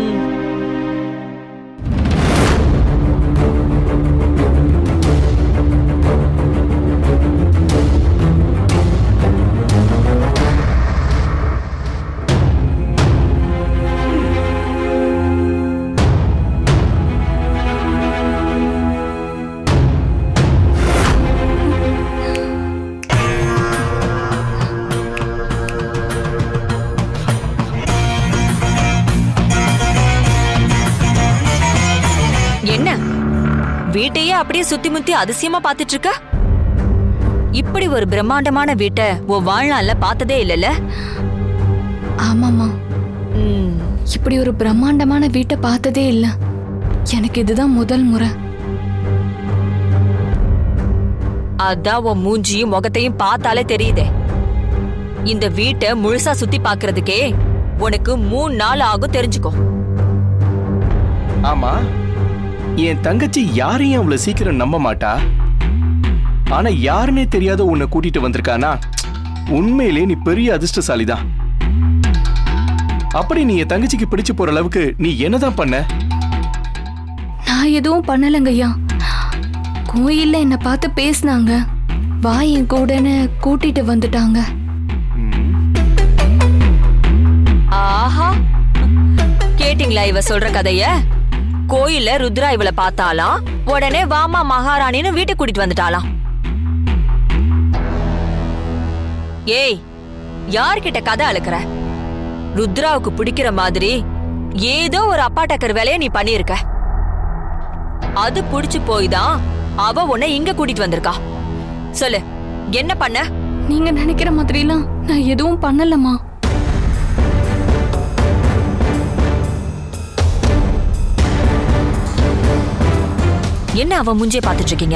என்ன வீட்டையே அப்படியே சுத்தி முத்தி அதிசயமா பாத்துட்டு இருக்க இப்படி ஒரு பிரம்மாண்டமான வீட்டை உன் வாழ்நாள்ல பார்த்ததே இல்லைல்ல ஆமாம்மா இப்படி ஒரு பிரம்மாண்டமான வீட்டை பார்த்ததே இல்ல எனக்கு இதுதான் முதல் முறை அதான் உன் மூஞ்சியும் முகத்தையும் பார்த்தாலே தெரியுதே இந்த வீட்டை முழுசா சுத்தி பார்க்கிறதுக்கே உனக்கு மூணு நாள் ஆகும் தெரிஞ்சுக்கோ ஆமா என் தங்கச்சி யாரையும் அவ்வளவு சீக்கிரம் நம்ப மாட்டா ஆனா யாருன்னே தெரியாத உன்னை கூட்டிட்டு வந்திருக்கானா உண்மையிலே நீ பெரிய அதிர்ஷ்டசாலி தான் அப்படி நீ என் தங்கச்சிக்கு பிடிச்சு போற அளவுக்கு நீ என்னதான் பண்ண நான் எதுவும் பண்ணலங்கய்யா கோயில்ல என்னை பார்த்து பேசினாங்க வா என் கூடன்னு கூட்டிட்டு வந்துட்டாங்க ஆஹா கேட்டிங்களா இவ சொல்ற கதைய கோயில்ல ருத்ரா இவளை பார்த்தாலாம் உடனே வாமா மகாராணின்னு வீட்டுக்கு கூட்டிட்டு வந்துட்டாளாம் ஏய் யார்கிட்ட கதை அழுக்கிற ருத்ராவுக்கு பிடிக்கிற மாதிரி ஏதோ ஒரு அப்பா டக்கர் வேலைய நீ பண்ணியிருக்க அது புடிச்சு போய் தான் அவ உன்னை இங்க கூட்டிட்டு வந்திருக்கா சொல்லு என்ன பண்ண நீங்க நினைக்கிற மாதிரிலாம் நான் எதுவும் பண்ணலம்மா என்ன அவ மூஞ்சிய பாத்துட்டு இருக்கீங்க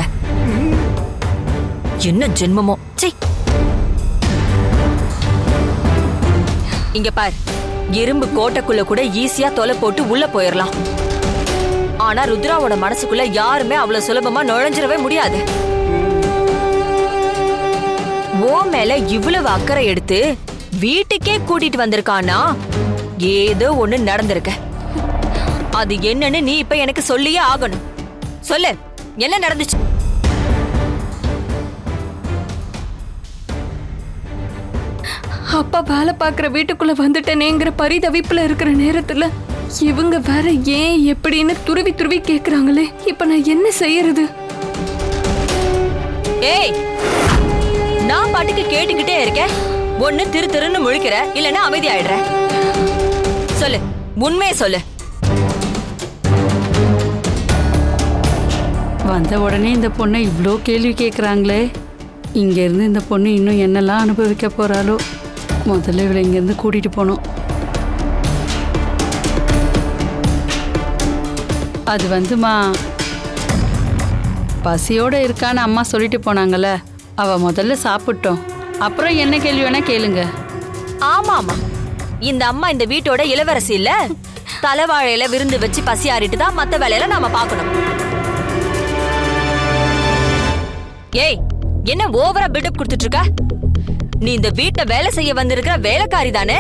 என்ன ஜென்மமோ சீ இங்க பார் இரும்பு கோட்டைக்குள்ள கூட ஈஸியா தொலை போட்டு உள்ள போயிரலாம் ஆனா ருத்ராவோட மனசுக்குள்ள யாருமே அவ்வளவு சுலபமா நுழைஞ்சிடவே முடியாது ஓ மேல இவ்வளவு அக்கறை எடுத்து வீட்டுக்கே கூட்டிட்டு வந்திருக்கானா ஏதோ ஒண்ணு நடந்திருக்க அது என்னன்னு நீ இப்ப எனக்கு சொல்லியே ஆகணும் சொல்லு என்ன நடந்துச்சு அப்பா வேலை பார்க்குற வீட்டுக்குள்ள வந்துட்டேனேங்கிற பரிதவிப்புல இருக்கிற நேரத்துல இவங்க வேற ஏன் எப்படின்னு துருவி துருவி கேக்குறாங்களே இப்ப நான் என்ன செய்யறது ஏய் நான் பாட்டுக்கு கேட்டுக்கிட்டே இருக்கேன் ஒண்ணு திரு திருன்னு முழிக்கிற இல்லைன்னா அமைதி ஆயிடுற சொல்லு உண்மையை சொல்லு வந்த உடனே இந்த பொண்ணை இவ்வளோ கேள்வி கேட்குறாங்களே இங்கேருந்து இந்த பொண்ணு இன்னும் என்னெல்லாம் அனுபவிக்க போகிறாளோ முதல்ல இவளை இங்கேருந்து கூட்டிகிட்டு போகணும் அது வந்துமா பசியோட இருக்கான்னு அம்மா சொல்லிட்டு போனாங்கல்ல அவ முதல்ல சாப்பிட்டோம் அப்புறம் என்ன கேள்வி வேணா கேளுங்க ஆமா ஆமா இந்த அம்மா இந்த வீட்டோட இளவரசி இல்ல தலைவாழையில விருந்து வச்சு பசி ஆறிட்டு தான் மத்த வேலையில நாம பார்க்கணும் ஏய் என்ன ஓவரா பில்டப் கொடுத்துட்டு இருக்க நீ இந்த வீட்ல வேலை செய்ய வந்திருக்கிற வேலைக்காரி தானே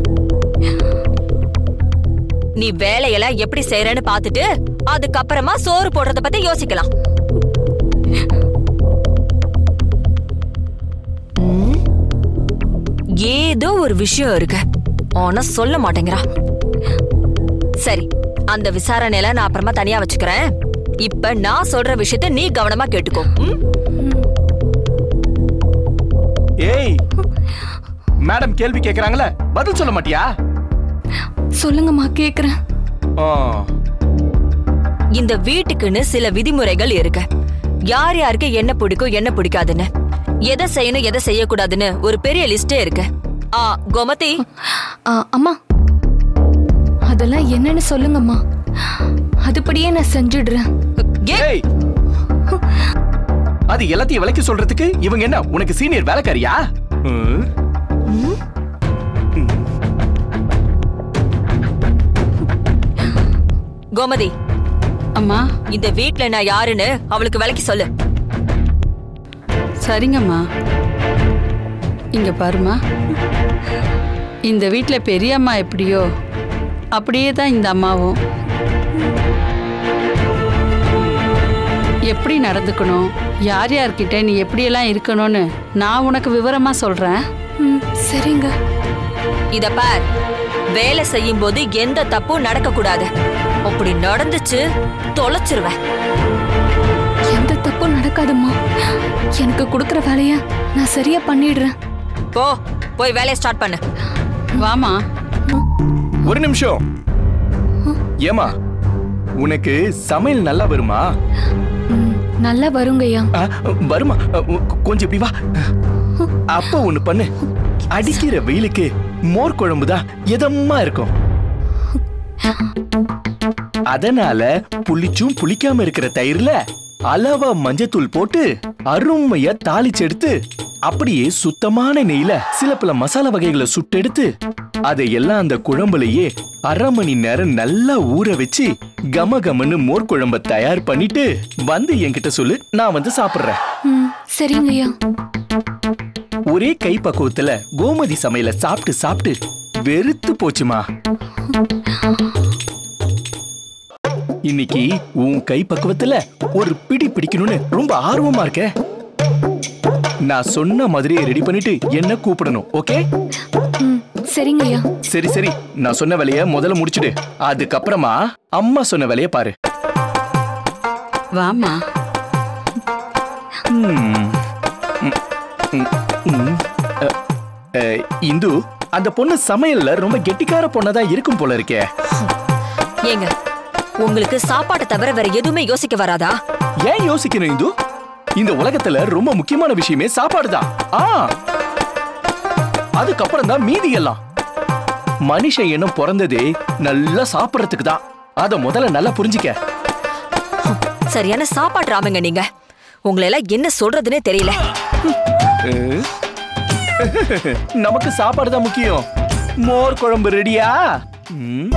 நீ வேலையெல்லாம் எப்படி செய்யறன்னு பார்த்துட்டு அதுக்கப்புறமா சோறு போடுறத பத்தி யோசிக்கலாம் ம், ஏதோ ஒரு விஷயம் இருக்கு ஆனா சொல்ல மாட்டேங்கிறா சரி அந்த விசாரணையில நான் அப்புறமா தனியா வச்சுக்கிறேன் இப்ப நான் சொல்ற விஷயத்த நீ கவனமா கேட்டுக்கோ ம்? ஏய் மேடம் கேள்வி கேக்குறாங்களே பதில் சொல்ல மாட்டியா சொல்லுங்கம்மா கேக்குறேன் ஆ, இந்த வீட்டுக்குன்னு சில விதிமுறைகள் இருக்கு யார் யாருக்கு என்ன பிடிக்கும் என்ன பிடிக்காதுன்னு எதை செய்யணும் எதை செய்யக்கூடாதுன்னு ஒரு பெரிய லிஸ்டே இருக்கு ஆ கோமதி ஆ, அம்மா அதெல்லாம் என்னன்னு சொல்லுங்கம்மா அதுபடியே நான் செஞ்சுடுறேன் ஏய் அது எல்லாத்தையும் விளக்கி சொல்றதுக்கு இவங்க என்ன உனக்கு சீனியர் வேலைக்காரியா ம். கோமதி அம்மா இந்த வீட்ல நான் யாருன்னு அவளுக்கு விளக்கி சொல்லு சரிங்கம்மா இங்க பாருமா இந்த வீட்டில் பெரியம்மா எப்படியோ அப்படியே தான் இந்த அம்மாவும் எப்படி நடந்துக்கணும் யார் யார்கிட்ட நீ எப்படியெல்லாம் இருக்கணும்னு நான் உனக்கு விவரமா சொல்றேன் ம், சரிங்க இத பார் வேலை செய்யும் போது எந்த தப்பும் நடக்க கூடாது அப்படி நடந்துச்சு தொலைச்சிருவேன் எந்த தப்பும் நடக்காதும்மா எனக்கு கொடுக்குற வேலைய நான் சரியா பண்ணிடுறேன் போ போய் வேலையை ஸ்டார்ட் பண்ணு வாமா ஒரு நிமிஷம் ஏமா உனக்கு சமையல் நல்லா வருமா ம், நல்லா வருங்கய்யா ஆ, வருமா அ, கொ- கொஞ்சம் இப்படி வா அப்ப ஒண்ணு பண்ணு அடிக்கிற வெயிலுக்கு மோர் குழம்பு தான் இதமா இருக்கும் அதனால புளிச்சும் புளிக்காம இருக்கிற தயிர்ல அளவா மஞ்சத்தூள் போட்டு அருமையா தாளிச்சு எடுத்து அப்படியே சுத்தமான நெய்ல சில பல மசாலா வகைகளை சுட்டெடுத்து அதையெல்லாம் அந்த குழம்புலயே அரை மணி நேரம் நல்லா ஊற வச்சு கம கமன்னு மோர் குழம்ப தயார் பண்ணிட்டு வந்து என்கிட்ட சொல்லு நான் வந்து சாப்பிடுறேன் ம், சரிங்கய்யா ஒரே கை பக்குவத்துல கோமதி சமையல சாப்பிட்டு சாப்பிட்டு வெறுத்து போச்சுமா இன்னைக்கு உன் கை பக்குவத்துல ஒரு பிடி பிடிக்கணும்னு ரொம்ப ஆர்வமா இருக்க நான் சொன்ன மாதிரியே ரெடி பண்ணிட்டு என்ன கூப்பிடணும் ஓகே ம், சரிங்கய்யா சரி சரி நான் சொன்ன வேலைய முதல்ல முடிச்சிடு அதுக்கப்புறமா அம்மா சொன்ன வேலைய பாரு வாமா ம். ம். ம். ம். அ, அ, இந்து அந்த பொண்ணு சமையல்ல ரொம்ப கெட்டிக்கார பொண்ணதா இருக்கும் போல இருக்கே ஏங்க உங்களுக்கு சாப்பாட்டை தவிர வேற எதுவுமே யோசிக்க வராதா ஏன் யோசிக்கணும் இந்து இந்த உலகத்துல ரொம்ப முக்கியமான விஷயமே சாப்பாடு தான் ஆ அதுக்கப்புறம் தான் மீதி எல்லாம் மனுஷன் எண்ணம் பிறந்ததே நல்லா சாப்பிடறதுக்கு தான் அத முதல்ல நல்லா புரிஞ்சுக்க சரியான சாப்பாட்டு ராமங்க நீங்க உங்களை எல்லாம் என்ன சொல்றதுன்னே தெரியல அஹ். நமக்கு சாப்பாடு தான் முக்கியம் மோர் குழம்பு ரெடியா ம்.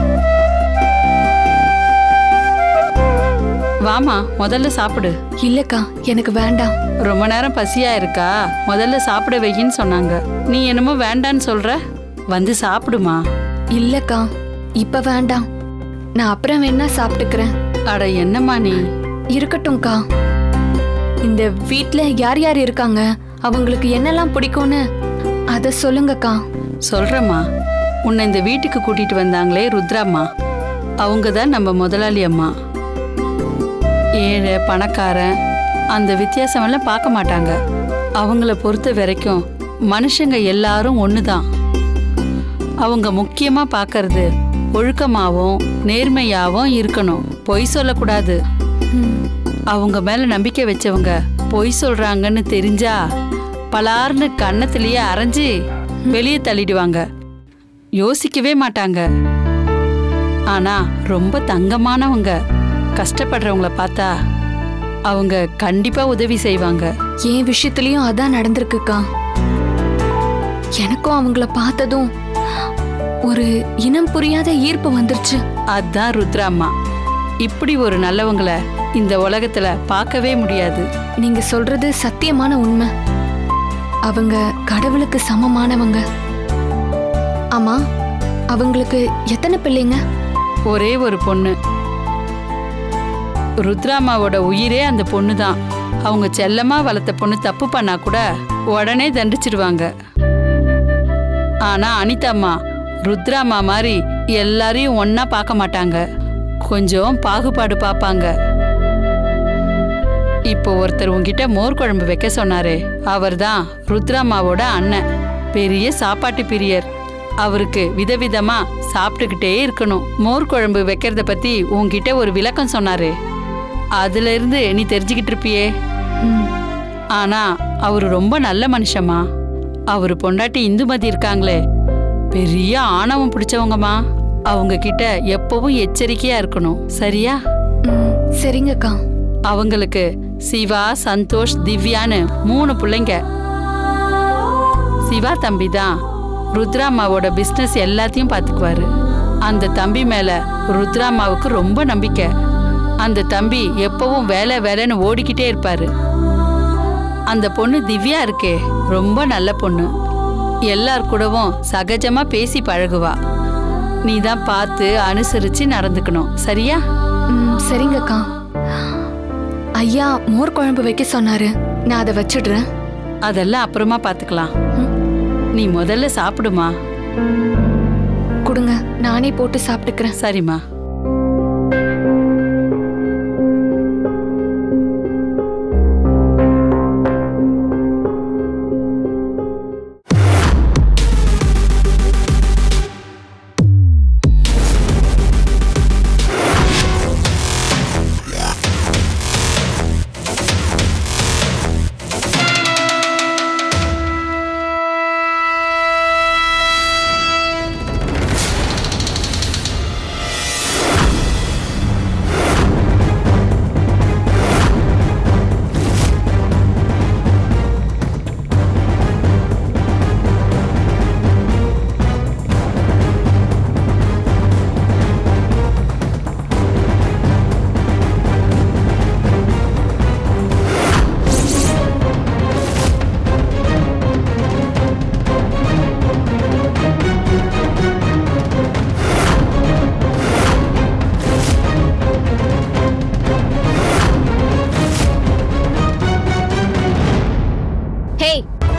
வாமா முதல்ல சாப்பிடு இல்லக்கா எனக்கு வேண்டாம் ரொம்ப நேரம் பசியா இருக்கா முதல்ல சாப்பிட வையின்னு சொன்னாங்க நீ என்னமோ வேண்டான்னு சொல்ற வந்து சாப்பிடுமா இல்லக்கா இப்ப வேண்டாம் நான் அப்புறம் வேணா சாப்பிட்டுக்கிறேன் அட என்னம்மா நீ இருக்கட்டும்க்கா இந்த வீட்ல யார் யார் இருக்காங்க அவங்களுக்கு என்னெல்லாம் பிடிக்கும்னு அத சொல்லுங்கக்கா சொல்றேம்மா உன்னை இந்த வீட்டுக்கு கூட்டிட்டு வந்தாங்களே ருத்ராம்மா அவங்க தான் நம்ம முதலாளி அம்மா ஏழை பணக்காரன் அந்த வித்தியாசமெல்லாம் பார்க்க மாட்டாங்க அவங்கள பொறுத்த வரைக்கும் மனுஷங்க எல்லாரும் ஒன்று தான் அவங்க முக்கியமாக பார்க்கறது ஒழுக்கமாகவும் நேர்மையாகவும் இருக்கணும் பொய் சொல்லக்கூடாது அவங்க மேல நம்பிக்கை வச்சவங்க பொய் சொல்றாங்கன்னு தெரிஞ்சா பலார்னு கன்னத்திலேயே அரைஞ்சு வெளியே தள்ளிடுவாங்க யோசிக்கவே மாட்டாங்க ஆனா ரொம்ப தங்கமானவங்க கஷ்டப்படுறவங்கள பார்த்தா அவங்க கண்டிப்பா உதவி செய்வாங்க என் விஷயத்துலயும் அதான் நடந்திருக்குக்கா எனக்கும் அவங்கள பார்த்ததும் ஒரு இனம் புரியாத ஈர்ப்பு வந்துருச்சு அதான் ருத்ராம்மா இப்படி ஒரு நல்லவங்கள இந்த உலகத்துல பார்க்கவே முடியாது நீங்க சொல்றது சத்தியமான உண்மை அவங்க கடவுளுக்கு சமமானவங்க ஆமா அவங்களுக்கு எத்தனை பிள்ளைங்க ஒரே ஒரு பொண்ணு ருத்ராமாவோட உயிரே அந்த பொண்ணு தான் அவங்க செல்லமா வளர்த்த பொண்ணு தப்பு பண்ணா கூட உடனே தண்டிச்சிடுவாங்க ஆனா அனிதாம்மா ருத்ராமா மாதிரி எல்லாரையும் ஒண்ணா பார்க்க மாட்டாங்க கொஞ்சம் பாகுபாடு பார்ப்பாங்க இப்போ ஒருத்தர் உங்ககிட்ட மோர் குழம்பு வைக்க சொன்னாரே அவர்தான் ருத்ராமாவோட அண்ணன் பெரிய சாப்பாட்டு பிரியர் அவருக்கு விதவிதமா சாப்பிட்டுக்கிட்டே இருக்கணும் மோர் குழம்பு வைக்கிறத பத்தி உன்கிட்ட ஒரு விளக்கம் சொன்னாரு அதுல இருந்து நீ தெரிஞ்சுக்கிட்டு இருப்பியே ஆனா அவரு ரொம்ப நல்ல மனுஷமா அவரு பொண்டாட்டி இந்துமதி இருக்காங்களே பெரிய ஆணவம் பிடிச்சவங்கம்மா அவங்க கிட்ட எப்பவும் எச்சரிக்கையா இருக்கணும் சரியா சரிங்கக்கா அவங்களுக்கு சிவா சந்தோஷ் திவ்யான்னு மூணு பிள்ளைங்க சிவா தம்பி தான் ருத்ராமாவோட பிசினஸ் எல்லாத்தையும் பார்த்துக்குவாரு அந்த தம்பி மேல ருத்ராமாவுக்கு ரொம்ப நம்பிக்கை அந்த தம்பி எப்பவும் வேலை வேலைன்னு ஓடிக்கிட்டே இருப்பாரு அந்த பொண்ணு திவ்யா இருக்கே ரொம்ப நல்ல பொண்ணு எல்லார் கூடவும் சகஜமா பேசி பழகுவா நீ தான் பார்த்து அனுசரிச்சு நடந்துக்கணும் சரியா ம், சரிங்கக்கா ஐயா மோர் குழம்பு வைக்க சொன்னாரு நான் அதை வச்சிடுறேன் அதெல்லாம் அப்புறமா பார்த்துக்கலாம் நீ முதல்ல சாப்பிடுமா கொடுங்க நானே போட்டு சாப்பிட்டுக்கிறேன் சரிம்மா ஹே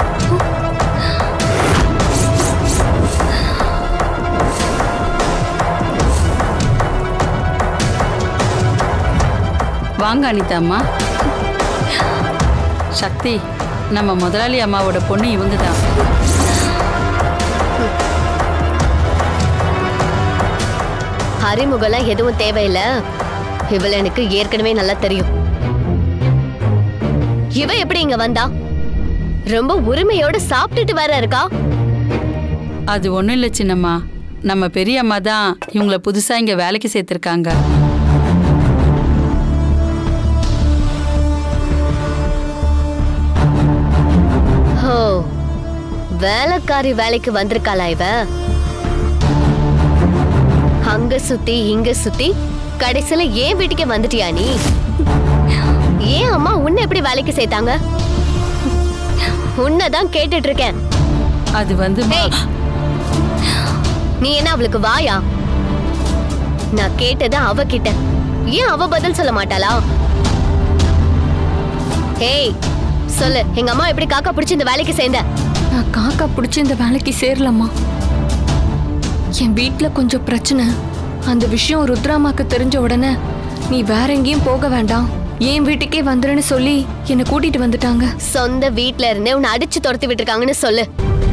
வாங்க அனிதா அம்மா சக்தி நம்ம முதலாளி அம்மாவோட பொண்ணு இவங்க தான் அறிமுகம்லாம் எதுவும் தேவையில்ல இவள எனக்கு ஏற்கனவே நல்லா தெரியும் இவ எப்படி இங்க வந்தா ரொம்ப உரிமையோட சாப்பிட்டுட்டு வேற இருக்கா அது ஒன்றும் இல்லை சின்னம்மா நம்ம பெரிய அம்மா தான் இவங்கள புதுசாக இங்கே வேலைக்கு சேர்த்துருக்காங்க ஹோ வேலைக்காரி வேலைக்கு வந்திருக்காளா இவ அங்க சுத்தி இங்க சுத்தி கடைசியில ஏன் வீட்டுக்கே வந்துட்டியா நீ ஏன் அம்மா உன்னை எப்படி வேலைக்கு சேர்த்தாங்க உன்னதான் கேட்டுட்டு இருக்கேன் அது வந்து நீ என்ன அவளுக்கு வாயா நான் கேட்டது அவ கிட்ட ஏன் அவ பதில் சொல்ல மாட்டாளா ஏய் சொல்லு எங்க அம்மா எப்படி காக்கா பிடிச்சி இந்த வேலைக்கு சேர்ந்த நான் காக்கா பிடிச்சி இந்த வேலைக்கு சேரலம்மா என் வீட்ல கொஞ்சம் பிரச்சனை அந்த விஷயம் ருத்ராமாக்கு தெரிஞ்ச உடனே நீ வேற எங்கேயும் போக வேண்டாம் என் வீட்டுக்கே வந்துருன்னு சொல்லி என்னை கூட்டிட்டு வந்துட்டாங்க சொந்த வீட்ல இருந்தே உன்னை அடிச்சு துரத்தி விட்டுருக்காங்கன்னு சொல்லு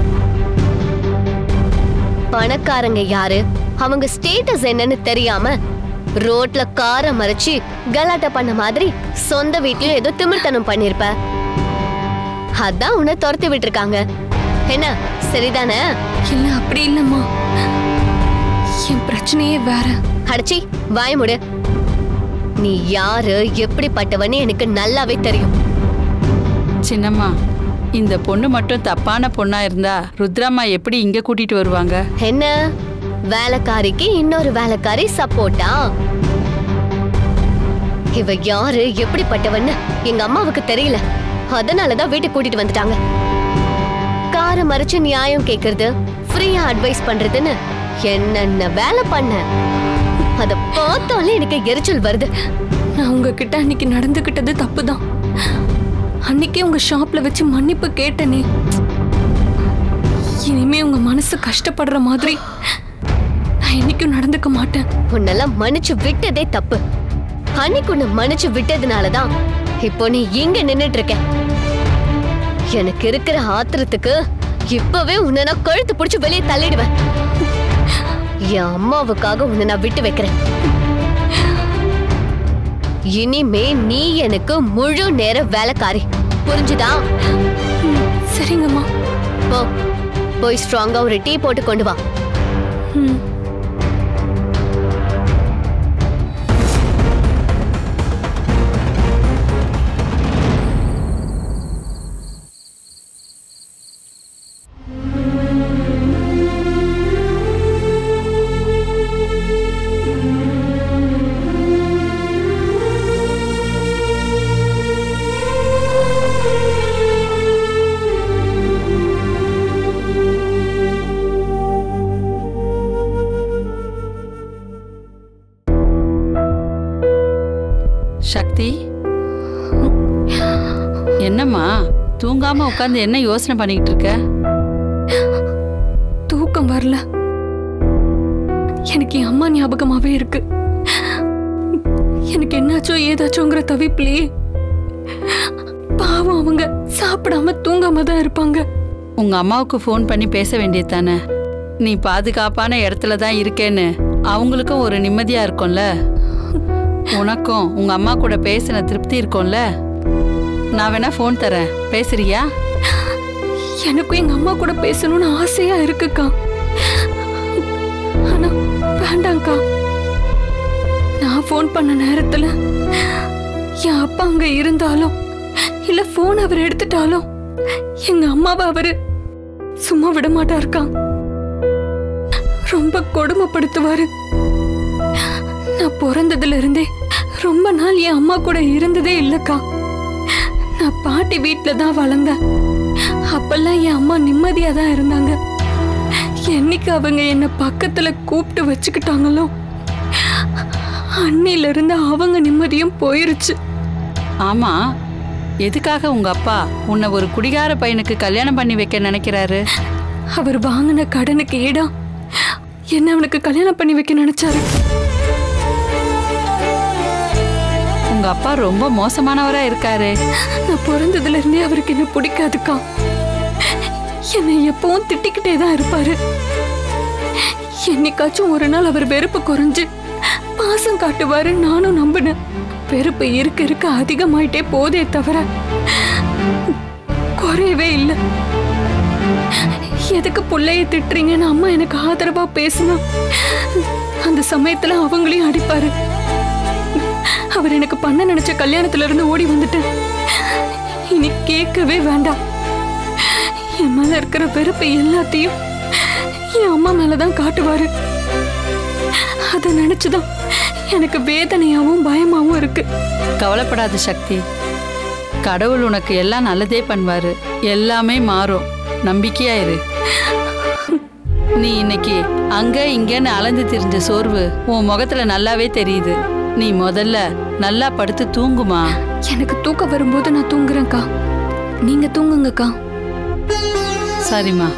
பணக்காரங்க யாரு அவங்க ஸ்டேட்டஸ் என்னன்னு தெரியாம ரோட்ல காரை மறைச்சு கலாட்டா பண்ண மாதிரி சொந்த வீட்லயும் ஏதோ திமிர்த்தனம் பண்ணிருப்ப அதான் உன்னை துரத்தி விட்டுருக்காங்க என்ன சரிதானே இல்ல அப்படி இல்லம்மா என் பிரச்சனையே வேற அடச்சி வாய முடு நீ யாரு எப்படிப்பட்டவன்னு எனக்கு நல்லாவே தெரியும் சின்னம்மா இந்த பொண்ணு மட்டும் தப்பான பொண்ணா இருந்தா ருத்ராம்மா எப்படி இங்க கூட்டிட்டு வருவாங்க என்ன வேலைக்காரிக்கு இன்னொரு வேலைக்காரி சப்போர்ட்டா இவ யாரு எப்படிப்பட்டவன்னு எங்க அம்மாவுக்கு தெரியல அதனாலதான் வீட்டுக்கு கூட்டிட்டு வந்துட்டாங்க காரை மறைச்சு நியாயம் கேக்குறது ஃப்ரீயா அட்வைஸ் பண்றதுன்னு என்னென்ன வேலை பண்ண அத பார்த்தாலே எனக்கு எரிச்சல் வருது நான் உங்ககிட்ட அன்னைக்கு நடந்துகிட்டது தப்பு தான் அன்னைக்கே உங்க ஷாப்ல வச்சு மன்னிப்பு கேட்டனே இனிமே உங்க மனசு கஷ்டப்படுற மாதிரி நான் என்னைக்கும் நடந்துக்க மாட்டேன் உன்னெல்லாம் மன்னிச்சு விட்டதே தப்பு அன்னைக்கு உன்னை மன்னிச்சு விட்டதுனாலதான் இப்போ நீ இங்க நின்னுட்டு இருக்க எனக்கு இருக்கிற ஆத்திரத்துக்கு இப்பவே உன்னை நான் கழுத்து பிடிச்சு வெளியே தள்ளிடுவேன் என் அம்மாவுக்காக உன்னை நான் விட்டு வைக்கிறேன் இனிமே நீ எனக்கு முழு நேர வேலைக்காரி புரிஞ்சுதா சரிங்கம்மா போ போய் ஸ்ட்ராங்கா ஒரு டீ போட்டு கொண்டு வா ம் சக்தி என்னம்மா தூங்காம உட்காந்து என்ன யோசனை பண்ணிக்கிட்டு இருக்க தூக்கம் வரல எனக்கு என் அம்மா ஞாபகமாவே இருக்கு எனக்கு என்னாச்சோ ஏதாச்சோங்கிற தவிப்புலயே பாவம் அவங்க சாப்பிடாம தூங்காம தான் இருப்பாங்க உங்க அம்மாவுக்கு ஃபோன் பண்ணி பேச வேண்டியது தானே நீ பாதுகாப்பான இடத்துல தான் இருக்கேன்னு அவங்களுக்கும் ஒரு நிம்மதியா இருக்கும்ல உனக்கும் உங்க அம்மா கூட பேசின திருப்தி இருக்கும்ல நான் வேணா ஃபோன் தரேன் பேசுறியா எனக்கும் எங்க அம்மா கூட பேசணும்னு ஆசையா இருக்குக்கா ஆனா வேண்டாம்க்கா நான் ஃபோன் பண்ண நேரத்துல என் அப்பா அங்க இருந்தாலும் இல்ல போன் அவர் எடுத்துட்டாலும் எங்க அம்மாவை அவரு சும்மா விட மாட்டாருக்கா ரொம்ப கொடுமைப்படுத்துவாரு நான் பிறந்ததுல இருந்தே ரொம்ப நாள் என் அம்மா கூட இருந்ததே இல்லக்கா நான் பாட்டி வீட்ல தான் வளர்ந்தேன் அப்பெல்லாம் என் அம்மா நிம்மதியா தான் இருந்தாங்க என்னைக்கு அவங்க என்ன பக்கத்துல கூப்பிட்டு வச்சுக்கிட்டாங்களோ அன்னையில இருந்து அவங்க நிம்மதியும் போயிருச்சு ஆமா எதுக்காக உங்க அப்பா உன்னை ஒரு குடிகார பையனுக்கு கல்யாணம் பண்ணி வைக்க நினைக்கிறாரு அவர் வாங்கின கடனுக்கு ஈடா என்ன அவனுக்கு கல்யாணம் பண்ணி வைக்க நினைச்சாரு உங்க அப்பா ரொம்ப மோசமானவரா இருக்காரு நான் பிறந்ததுல இருந்தே அவருக்கு என்ன பிடிக்காதுக்கா என்னை எப்பவும் திட்டிக்கிட்டே தான் இருப்பாரு என்னைக்காச்சும் ஒரு நாள் அவர் வெறுப்பு குறைஞ்சு பாசம் காட்டுவாரு நானும் நம்பினேன் வெறுப்பு இருக்க இருக்க அதிகமாயிட்டே போதே தவிர குறையவே இல்லை எதுக்கு புள்ளைய திட்டுறீங்கன்னு அம்மா எனக்கு ஆதரவா பேசினா அந்த சமயத்துல அவங்களையும் அடிப்பாரு அவர் எனக்கு பண்ண நினைச்ச கல்யாணத்துல இருந்து ஓடி வந்துட்டேன் இனி கேட்கவே வேண்டாம் என் மேல இருக்கிற வெறுப்பு எல்லாத்தையும் என் அம்மா மேலதான் காட்டுவாரு அதை நினைச்சுதான் எனக்கு வேதனையாவும் பயமாவும் இருக்கு கவலைப்படாத சக்தி கடவுள் உனக்கு எல்லாம் நல்லதே பண்ணுவாரு எல்லாமே மாறும் நம்பிக்கையா இரு நீ இன்னைக்கு அங்க இங்கன்னு அலைஞ்சு திரிஞ்ச சோர்வு உன் முகத்துல நல்லாவே தெரியுது நீ முதல்ல நல்லா படுத்து தூங்குமா எனக்கு தூக்கம் வரும்போது நான் தூங்குறேன்க்கா நீங்க தூங்குங்கக்கா சரிம்மா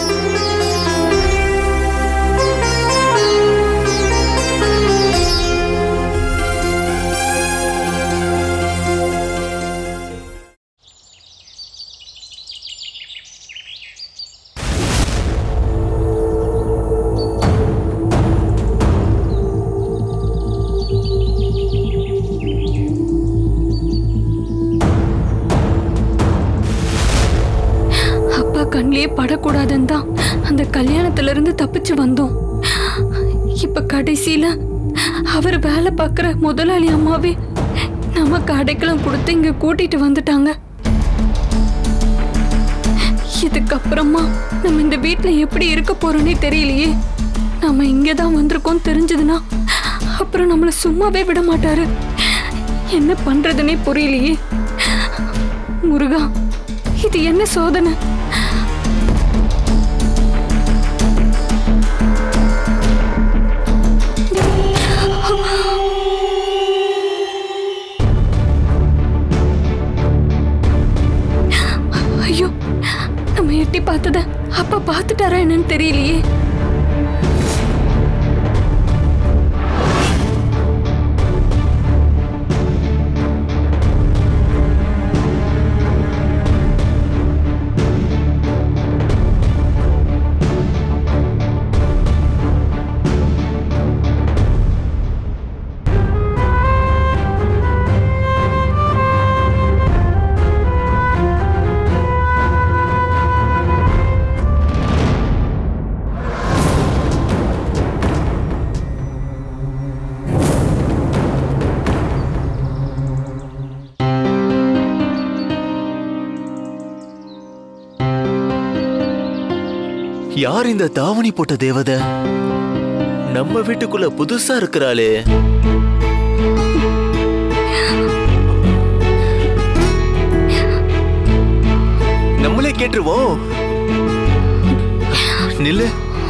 அப்பா கண்ணிலே படக்கூடாதுன்னு தான் அந்த கல்யாணத்துல இருந்து தப்பிச்சு வந்தோம் இப்ப கடைசியில அவர் வேலை பார்க்குற முதலாளி அம்மாவே நமக்கு அடைக்கலம் கொடுத்து இங்க கூட்டிட்டு வந்துட்டாங்க இதுக்கப்புறமா நம்ம இந்த வீட்ல எப்படி இருக்க போறோன்னே தெரியலையே நாம இங்க தான் வந்திருக்கோம் தெரிஞ்சதுன்னா அப்புறம் நம்மள சும்மாவே விட மாட்டாரு என்ன பண்றதுனே புரியலையே முருகா இது என்ன சோதனை ஐயோ நம்ம எட்டி பார்த்தத அப்பா பார்த்துட்டாரா என்னன்னு தெரியலையே யார் இந்த தாவணி போட்ட தேவதை நம்ம வீட்டுக்குள்ள புதுசா இருக்கிறாளே நம்மளே கேட்டுருவோம் நில்லு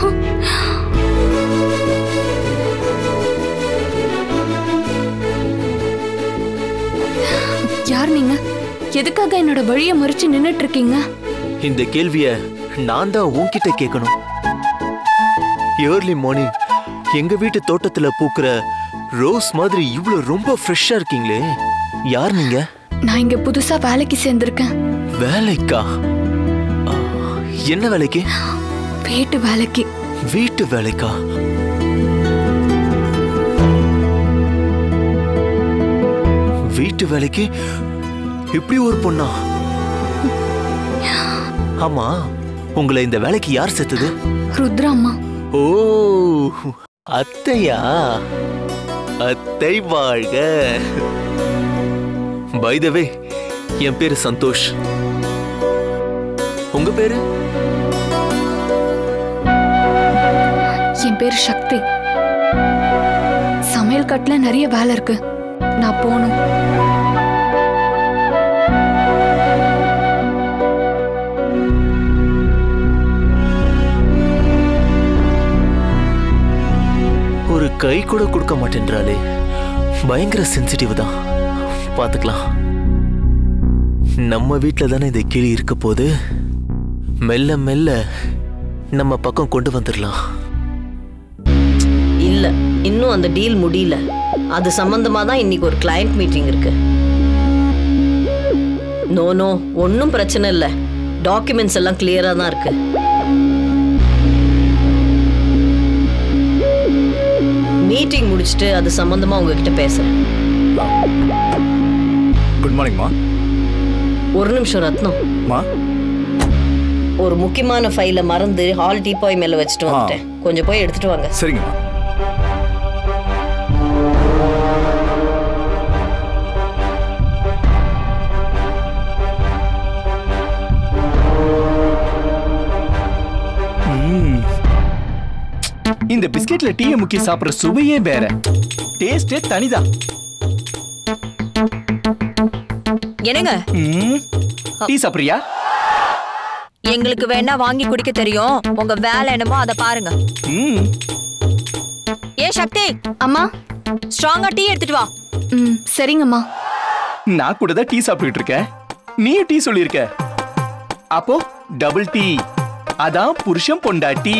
யார் நீங்க எதுக்காக என்னோட வழியை மறிச்சு நின்னுட்டு இருக்கீங்க இந்த கேள்விய நான் தான் உன்கிட்ட கேட்கணும் ஏர்லி மார்னிங் எங்க வீட்டு தோட்டத்துல பூக்கிற ரோஸ் மாதிரி இவ்ளோ ரொம்ப ஃப்ரெஷ்ஷா இருக்கீங்களே யார் நீங்க நான் இங்க புதுசா வேலைக்கு சேர்ந்திருக்கேன் வேலைக்கா ஆ, என்ன வேலைக்கு வீட்டு வேலைக்கு வீட்டு வேலைக்கா வீட்டு வேலைக்கு இப்படி ஒரு பொண்ணா ஆமா உங்களை இந்த வேலைக்கு யார் செத்தது ருத்ரா அம்மா ஓ அத்தையா அத்தை வாழ்க பைதவே என் பேரு சந்தோஷ் உங்க பேரு என் பேர் சக்தி சமையல் கட்டுல நிறைய வேலை இருக்கு நான் போகணும் ஒரு கை கூட கொடுக்க மாட்டேன்றாளே பயங்கர சென்சிட்டிவ் தான் பார்த்துக்கலாம் நம்ம வீட்டில் தானே இந்த கிளி இருக்க போது மெல்ல மெல்ல நம்ம பக்கம் கொண்டு வந்துடலாம் இல்ல இன்னும் அந்த டீல் முடியல அது சம்பந்தமா தான் இன்னைக்கு ஒரு கிளையண்ட் மீட்டிங் இருக்கு நோ நோ ஒன்றும் பிரச்சனை இல்லை டாக்குமெண்ட்ஸ் எல்லாம் கிளியரா தான் இருக்கு மீட்டிங் முடிச்சுட்டு அது சம்பந்தமா உங்ககிட்ட பேசுறேன் குட் மார்னிங்மா ஒரு நிமிஷம் ரத்னம் மா ஒரு முக்கியமான ஃபைலை மறந்து ஹால் டீபாய் மேல வச்சுட்டு வந்துட்டேன் கொஞ்சம் போய் எடுத்துட்டு வாங்க சரிங்கம்மா ம். இந்த பிஸ்கெட்ல டீயை முக்கி சாப்பிடுற சுவையே வேற டேஸ்டே தனிதான் என்னங்க ம். டீ சாப்பிடுறியா எங்களுக்கு வேணா வாங்கி குடிக்க தெரியும் உங்க வேலை என்னமோ அதை பாருங்க ம். ஏ சக்தி அம்மா ஸ்ட்ராங்கா டீ எடுத்துட்டு வா ம் சரிங்கம்மா நான் கூட தான் டீ சாப்பிட்டுட்டு இருக்கேன் நீயும் டீ சொல்லியிருக்க அப்போ டபுள் டீ அதான் புருஷன் பொண்டாட்டி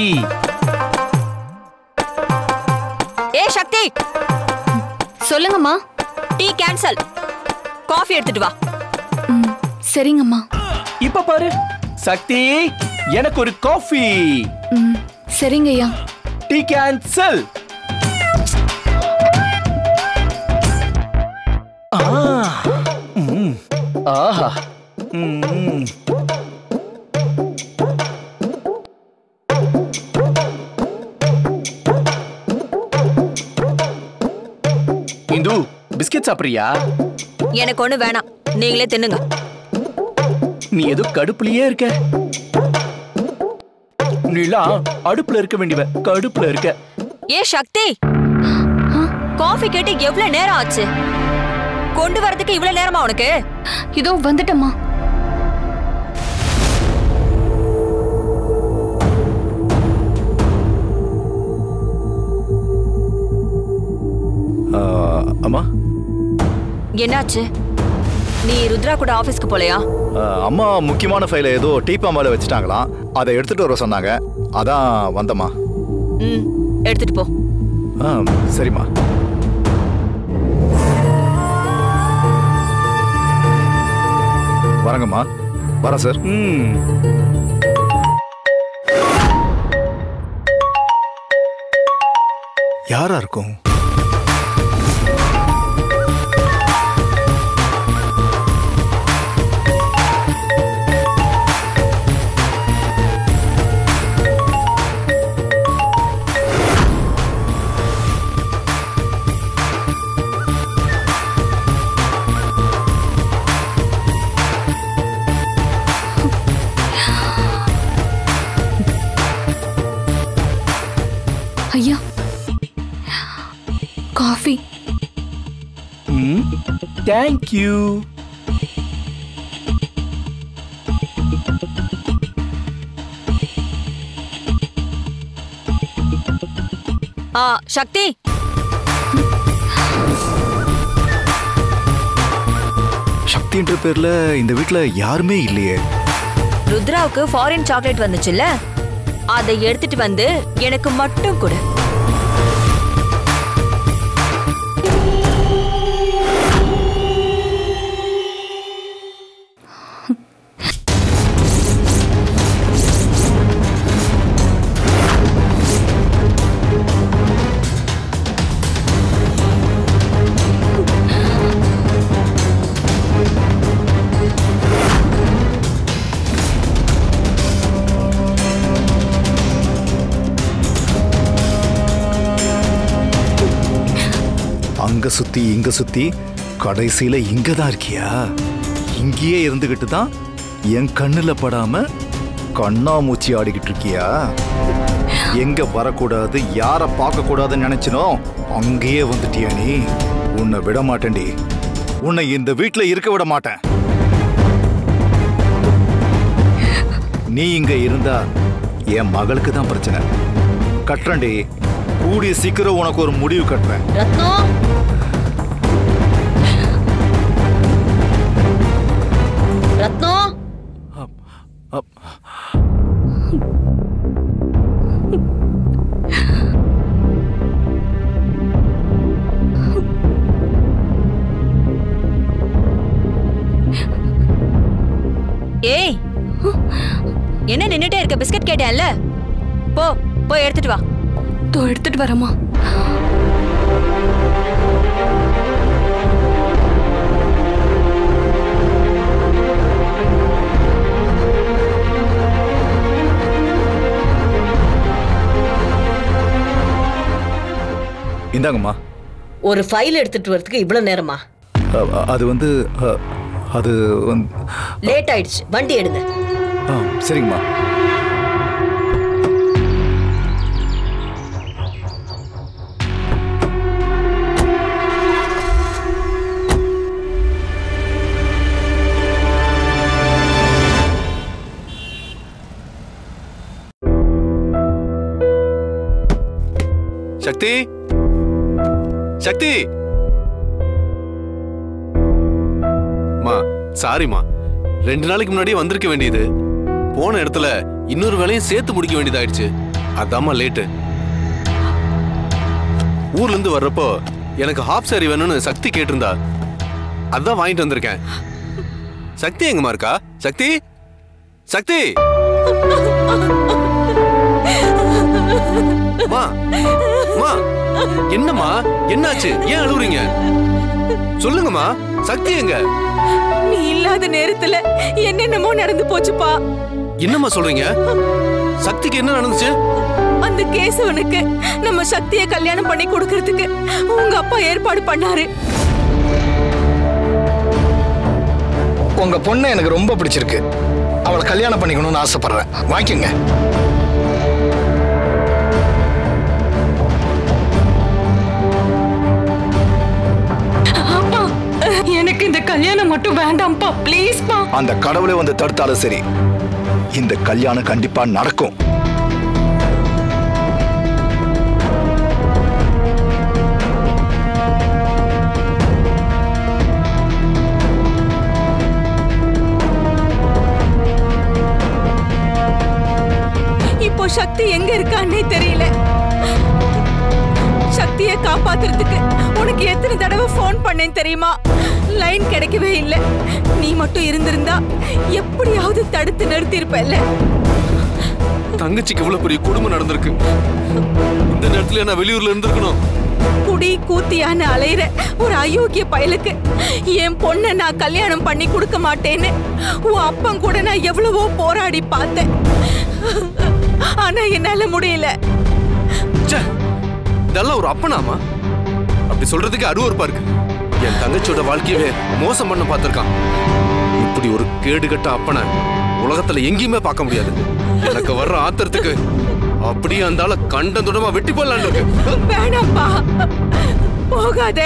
ஏ சக்தி சொல்லுங்கம்மா டீ கேன்சல் காஃபி எடுத்துட்டு வா ம் சரிங்கம்மா இப்ப பாரு சக்தி எனக்கு ஒரு காஃபி ம் சரிங்கய்யா டீ கேன்சல் ஆஹா ம். இந்து பிஸ்கெட் சாப்பிடுறியா எனக்கு ஒண்ணு வேணாம் நீங்களே தின்னுங்க நீ ஏதோ கடுப்புலயே இருக்க நீலாம் அடுப்புல இருக்க வேண்டியவ கடுப்புல இருக்க ஏ சக்தி காஃபி கேட்டு எவ்வளவு நேரம் ஆச்சு கொண்டு வரதுக்கு இவ்வளவு நேரமா உனக்கு இதோ வந்துட்டம்மா ஆ, அம்மா என்னாச்சு நீ ருத்ரா கூட ஆபீஸ்க்கு போலையா ஆ, அம்மா முக்கியமான ஃபைலை ஏதோ டீப்பா மேல வச்சுட்டாங்களாம் அதை எடுத்துட்டு வர சொன்னாங்க அதான் வந்தம்மா ம் எடுத்துட்டு போ ஆ சரிம்மா வரங்கம்மா வரேன் சார் ம் யாரா இருக்கும் ஐயா காஃபி ம் தேங்க் யூ ஆ சக்தி சக்தின்ற பேர்ல இந்த வீட்ல யாருமே இல்லையே ருத்ராவுக்கு ஃபாரின் சாக்லேட் வந்துச்சுல்ல அதை எடுத்துட்டு வந்து எனக்கு மட்டும் கொடு அங்க சுத்தி இங்க சுத்தி கடைசியில இங்க தான் இருக்கியா இங்கேயே இருந்துகிட்டு தான் என் கண்ணுல படாம கண்ணாமூச்சி ஆடிக்கிட்டு இருக்கியா எங்க வரக்கூடாது யார பார்க்க கூடாதுன்னு நினைச்சினோ அங்கேயே வந்துட்டியா நீ உன்னை விட மாட்டேன்டி உன்னை இந்த வீட்ல இருக்க விட மாட்டேன் நீ இங்க இருந்தா என் மகளுக்கு தான் பிரச்சனை கட்டுறேன்டி கூடிய சீக்கிரம் உனக்கு ஒரு முடிவு கட்டுறேன் ரத்னம் ரத்னம் ஏய் என்ன நின்னுட்டே இருக்க பிஸ்கட் கேட்டேன்ல போ போய் எடுத்துட்டு வா தோ எடுத்துட்டு வரமா இந்தாங்கம்மா ஒரு ஃபைல் எடுத்துட்டு வரதுக்கு இவ்வளவு நேரமா அ- அ- அது வந்து அ, அது வந்து லேட் ஆயிடுச்சு வண்டி எடுங்க ஆ சரிங்கம்மா சக்தி சக்தி மா சாரிம்மா ரெண்டு நாளைக்கு முன்னாடியே வந்திருக்க வேண்டியது போன இடத்துல இன்னொரு வேலையும் சேர்த்து முடிக்க வேண்டியதாயிடுச்சு அதாம்மா லேட்டு ஊர்ல இருந்து வர்றப்போ எனக்கு ஹாஃப் சாரி வேணும்னு சக்தி கேட்டிருந்தா அதான் வாங்கிட்டு வந்திருக்கேன் சக்தி எங்கம்மா இருக்கா சக்தி சக்தி மா மா என்னம்மா என்னாச்சு ஏன் அழுவுறீங்க சொல்லுங்கம்மா சக்தி எங்க நீ இல்லாத நேரத்துல என்னென்னமோ நடந்து போச்சுப்பா என்னம்மா சொல்றீங்க சக்திக்கு என்ன நடந்துச்சு அந்த கேசவனுக்கு நம்ம சக்தியை கல்யாணம் பண்ணி கொடுக்கறதுக்கு உங்க அப்பா ஏற்பாடு பண்ணாரு உங்க பொண்ணை எனக்கு ரொம்ப பிடிச்சிருக்கு அவளை கல்யாணம் பண்ணிக்கணும்னு ஆசைப்படுறேன் வாங்கிக்கோங்க அப்பா எனக்கு இந்த கல்யாணம் மட்டும் வேண்டாம்ப்பா ப்ளீஸ்ப்பா அந்த கடவுளை வந்து தடுத்தாலும் சரி இந்த கல்யாணம் கண்டிப்பா நடக்கும் இப்போ சக்தி எங்க இருக்கான்னே தெரியல சக்தியை காப்பாத்துறதுக்கு உனக்கு எத்தனை தடவை ஃபோன் பண்ணேன் தெரியுமா லைன் கிடைக்கவே இல்லை நீ மட்டும் இருந்திருந்தா எப்படியாவது தடுத்து நிறுத்தியிருப்பல்ல தங்கச்சிக்கு இவ்வளவு பெரிய குடும்பம் நடந்திருக்கு இந்த நேரத்துல நான் வெளியூர்ல இருந்திருக்கணும் குடி கூத்தியான அலையிற ஒரு அயோக்கிய பயலுக்கு என் பொண்ணை நான் கல்யாணம் பண்ணி கொடுக்க மாட்டேன்னு உன் அப்பன் கூட நான் எவ்வளவோ போராடி பார்த்தேன் ஆனா என்னால முடியல ச்சே, இதெல்லாம் ஒரு அப்பனாமா அப்படி சொல்றதுக்கு அருவருப்பா இருக்கு என் தங்கச்சியோட வாழ்க்கையவே மோசம் பண்ண பார்த்திருக்கான் இப்படி ஒரு கேடுகட்ட அப்பனை உலகத்துல எங்கேயுமே பார்க்க முடியாது எனக்கு வர்ற ஆத்திரத்துக்கு அப்படியே அந்த ஆளை கண்டந்துடமா வெட்டி போடலான்னு இருக்கு வேணாம்ப்பா போகாத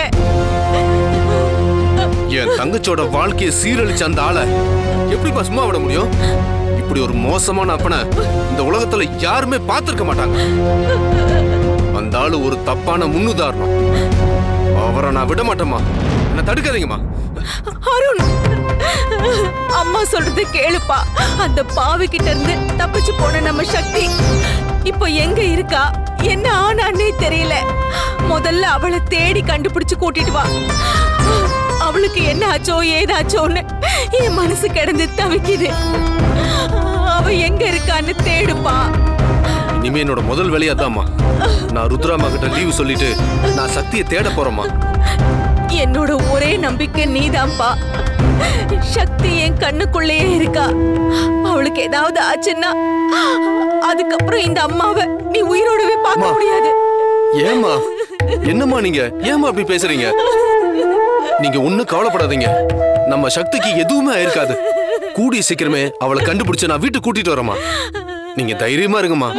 என் தங்கச்சியோட வாழ்க்கையை சீரழிச்ச அந்த ஆளை எப்படிப்பா சும்மா விட முடியும் இப்படி ஒரு மோசமான அப்பனை இந்த உலகத்துல யாருமே பார்த்திருக்க மாட்டாங்க அந்த ஆளு ஒரு தப்பான முன்னுதாரணம் அவரை நான் விட மாட்டேம்மா என்ன தடுக்காதீங்கம்மா அருண் அம்மா சொல்றது கேளுப்பா அந்த பாவி கிட்ட இருந்து தப்பிச்சு போன நம்ம சக்தி இப்போ எங்க இருக்கா என்ன ஆனான்னே தெரியல முதல்ல அவளை தேடி கண்டுபிடிச்சு கூட்டிட்டு வா அவளுக்கு என்ன ஆச்சோ ஏதாச்சோன்னு என் மனசு கிடந்து தவிக்குது அவ எங்க இருக்கான்னு தேடுப்பா இனிமே என்னோட முதல் வேலையா தாம்மா நான் ருத்ராமா கிட்ட லீவு சொல்லிட்டு நான் சக்தியை தேட போறேம்மா என்னோட ஒரே நம்பிக்கை நீதான்ப்பா சக்தி என் கண்ணுக்குள்ளேயே இருக்கா அவளுக்கு ஏதாவது ஆச்சுன்னா அதுக்கப்புறம் இந்த அம்மாவை நீ உயிரோடவே பார்க்க முடியாது ஏம்மா என்னம்மா நீங்க ஏம்மா அப்படி பேசுறீங்க நீங்க ஒண்ணும் கவலைப்படாதீங்க நம்ம சக்திக்கு எதுவுமே ஆயிருக்காது கூடிய சீக்கிரமே அவளை கண்டுபிடிச்சு நான் வீட்டுக்கு கூட்டிட்டு வரேம்மா நீங்க தைரியமா இருங்கம்மா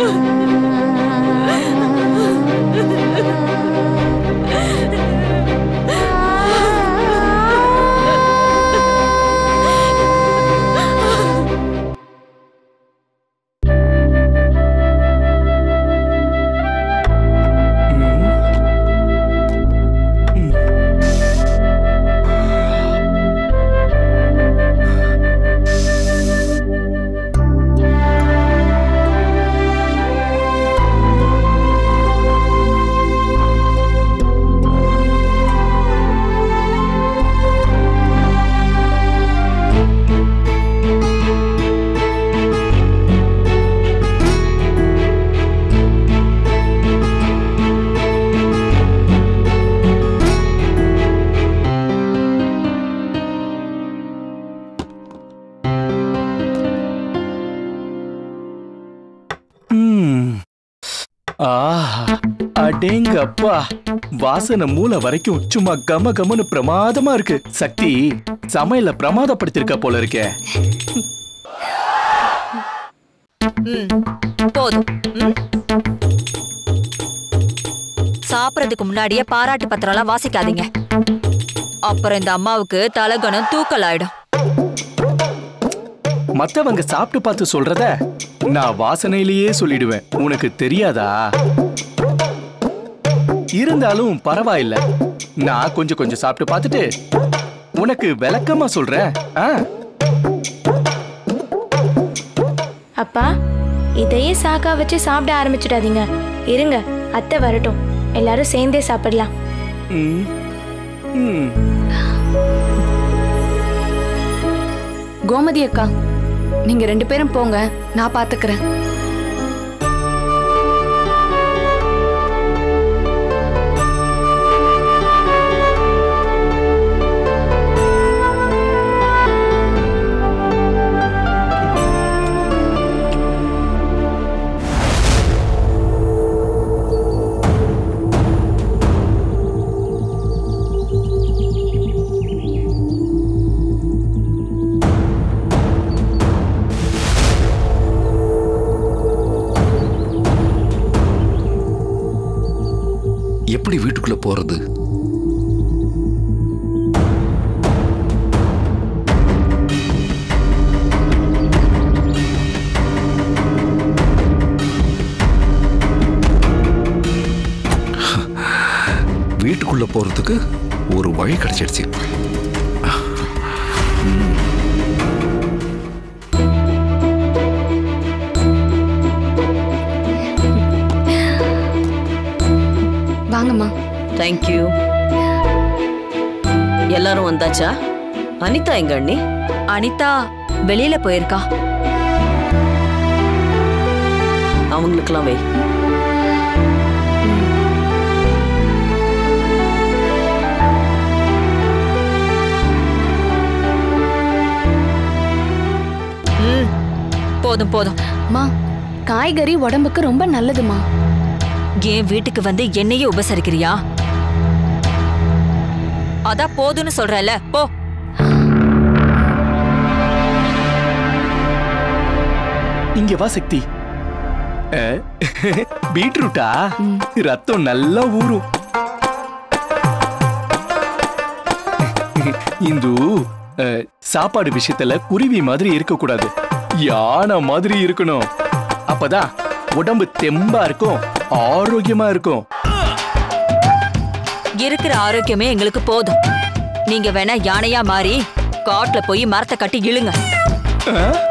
ம். ஆஹா அடேங்கப்பா வாசனை மூளை வரைக்கும் சும்மா கம கமன்னு பிரமாதமா இருக்கு சக்தி சமையல பிரமாதப்படுத்திருக்க போல இருக்கே ம், போதும் ம். சாப்பிடறதுக்கு முன்னாடியே பாராட்டு பத்திரம்லாம் வாசிக்காதீங்க அப்புறம் இந்த அம்மாவுக்கு தலகணம் தூக்கல் ஆயிடும் மத்தவங்க சாப்பிட்டு பார்த்து சொல்றத நான் வாசனையிலேயே சொல்லிடுவேன் உனக்கு தெரியாதா இருந்தாலும் பரவாயில்ல நான் கொஞ்சம் கொஞ்சம் சாப்பிட்டு பார்த்துட்டு உனக்கு விளக்கமா சொல்றேன் ஆ அப்பா இதையே சாக்கா வச்சு சாப்பிட ஆரம்பிச்சிடாதீங்க இருங்க அத்தை வரட்டும் எல்லாரும் சேர்ந்தே சாப்பிடலாம் ம். ம். கோமதி அக்கா நீங்க ரெண்டு பேரும் போங்க நான் பாத்துக்கிறேன் எப்படி வீட்டுக்குள்ள போறது வீட்டுக்குள்ள போறதுக்கு ஒரு வழி கிடைச்சிடுச்சு வாங்கம்மா தேங்க்யூ எல்லாரும் வந்தாச்சா அனிதா எங்க அண்ணி அனிதா வெளியில போயிருக்கா அவங்களுக்கெல்லாம் வை ம் போதும் போதும் மா காய்கறி உடம்புக்கு ரொம்ப நல்லதுமா என் வீட்டுக்கு வந்து என்னையே உபசரிக்கிறியா அதான் போதும்னு சொல்றல போ இங்க வா சக்தி அஹ், பீட்ரூட்டா ரத்தம் நல்லா ஊறும் இந்து அஹ், சாப்பாடு விஷயத்துல குருவி மாதிரி இருக்க கூடாது யானை மாதிரி இருக்கணும் அப்பதான் உடம்பு தெம்பா இருக்கும் ஆரோக்கியமா இருக்கும் இருக்கிற ஆரோக்கியமே எங்களுக்கு போதும் நீங்க வேணா யானையா மாறி காட்டுல போய் மரத்தை கட்டி இழுங்க அஹ்?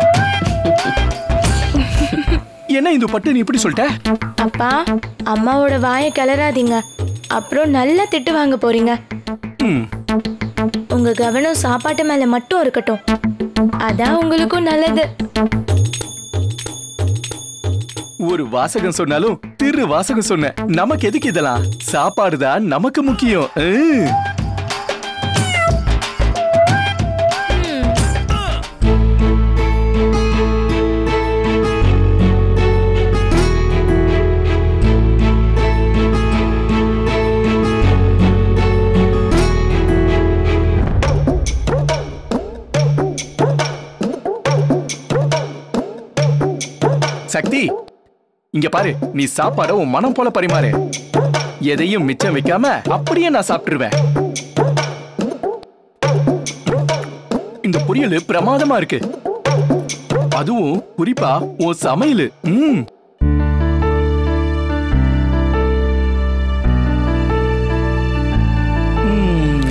என்ன இந்து பட்டு நீ இப்படி சொல்லிட்ட அப்பா அம்மாவோட வாயை கிளறாதீங்க அப்புறம் நல்லா திட்டு வாங்க போறீங்க ம், உங்க கவனம் சாப்பாட்டு மேல மட்டும் இருக்கட்டும் அதான் உங்களுக்கும் நல்லது ஒரு வாசகம் சொன்னாலும் திரு வாசகம் சொன்ன நமக்கு எதுக்கு இதெல்லாம் சாப்பாடுதான் நமக்கு முக்கியம் அஹ். சக்தி இங்க பாரு நீ சாப்பாட உன் மனம் போல பரிமாறு எதையும் மிச்சம் வைக்காம அப்படியே நான் சாப்பிட்டுருவேன் இந்த பொரியல் பிரமாதமா இருக்கு அதுவும் குறிப்பா உன் சமையல் ம் ம்.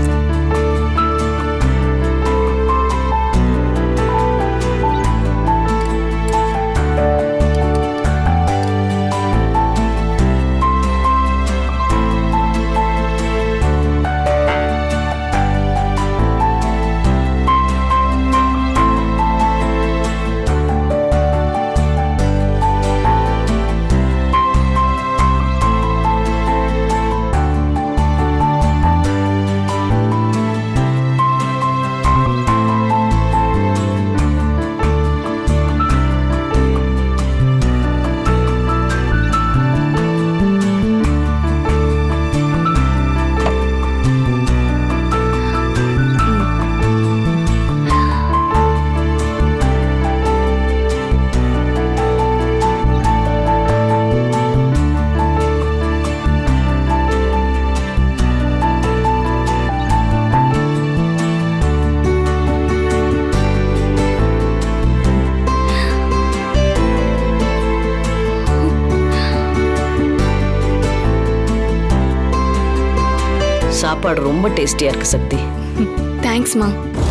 சாப்பாடு ரொம்ப டேஸ்டியா இருக்கு சக்தி தேங்க்ஸ்மா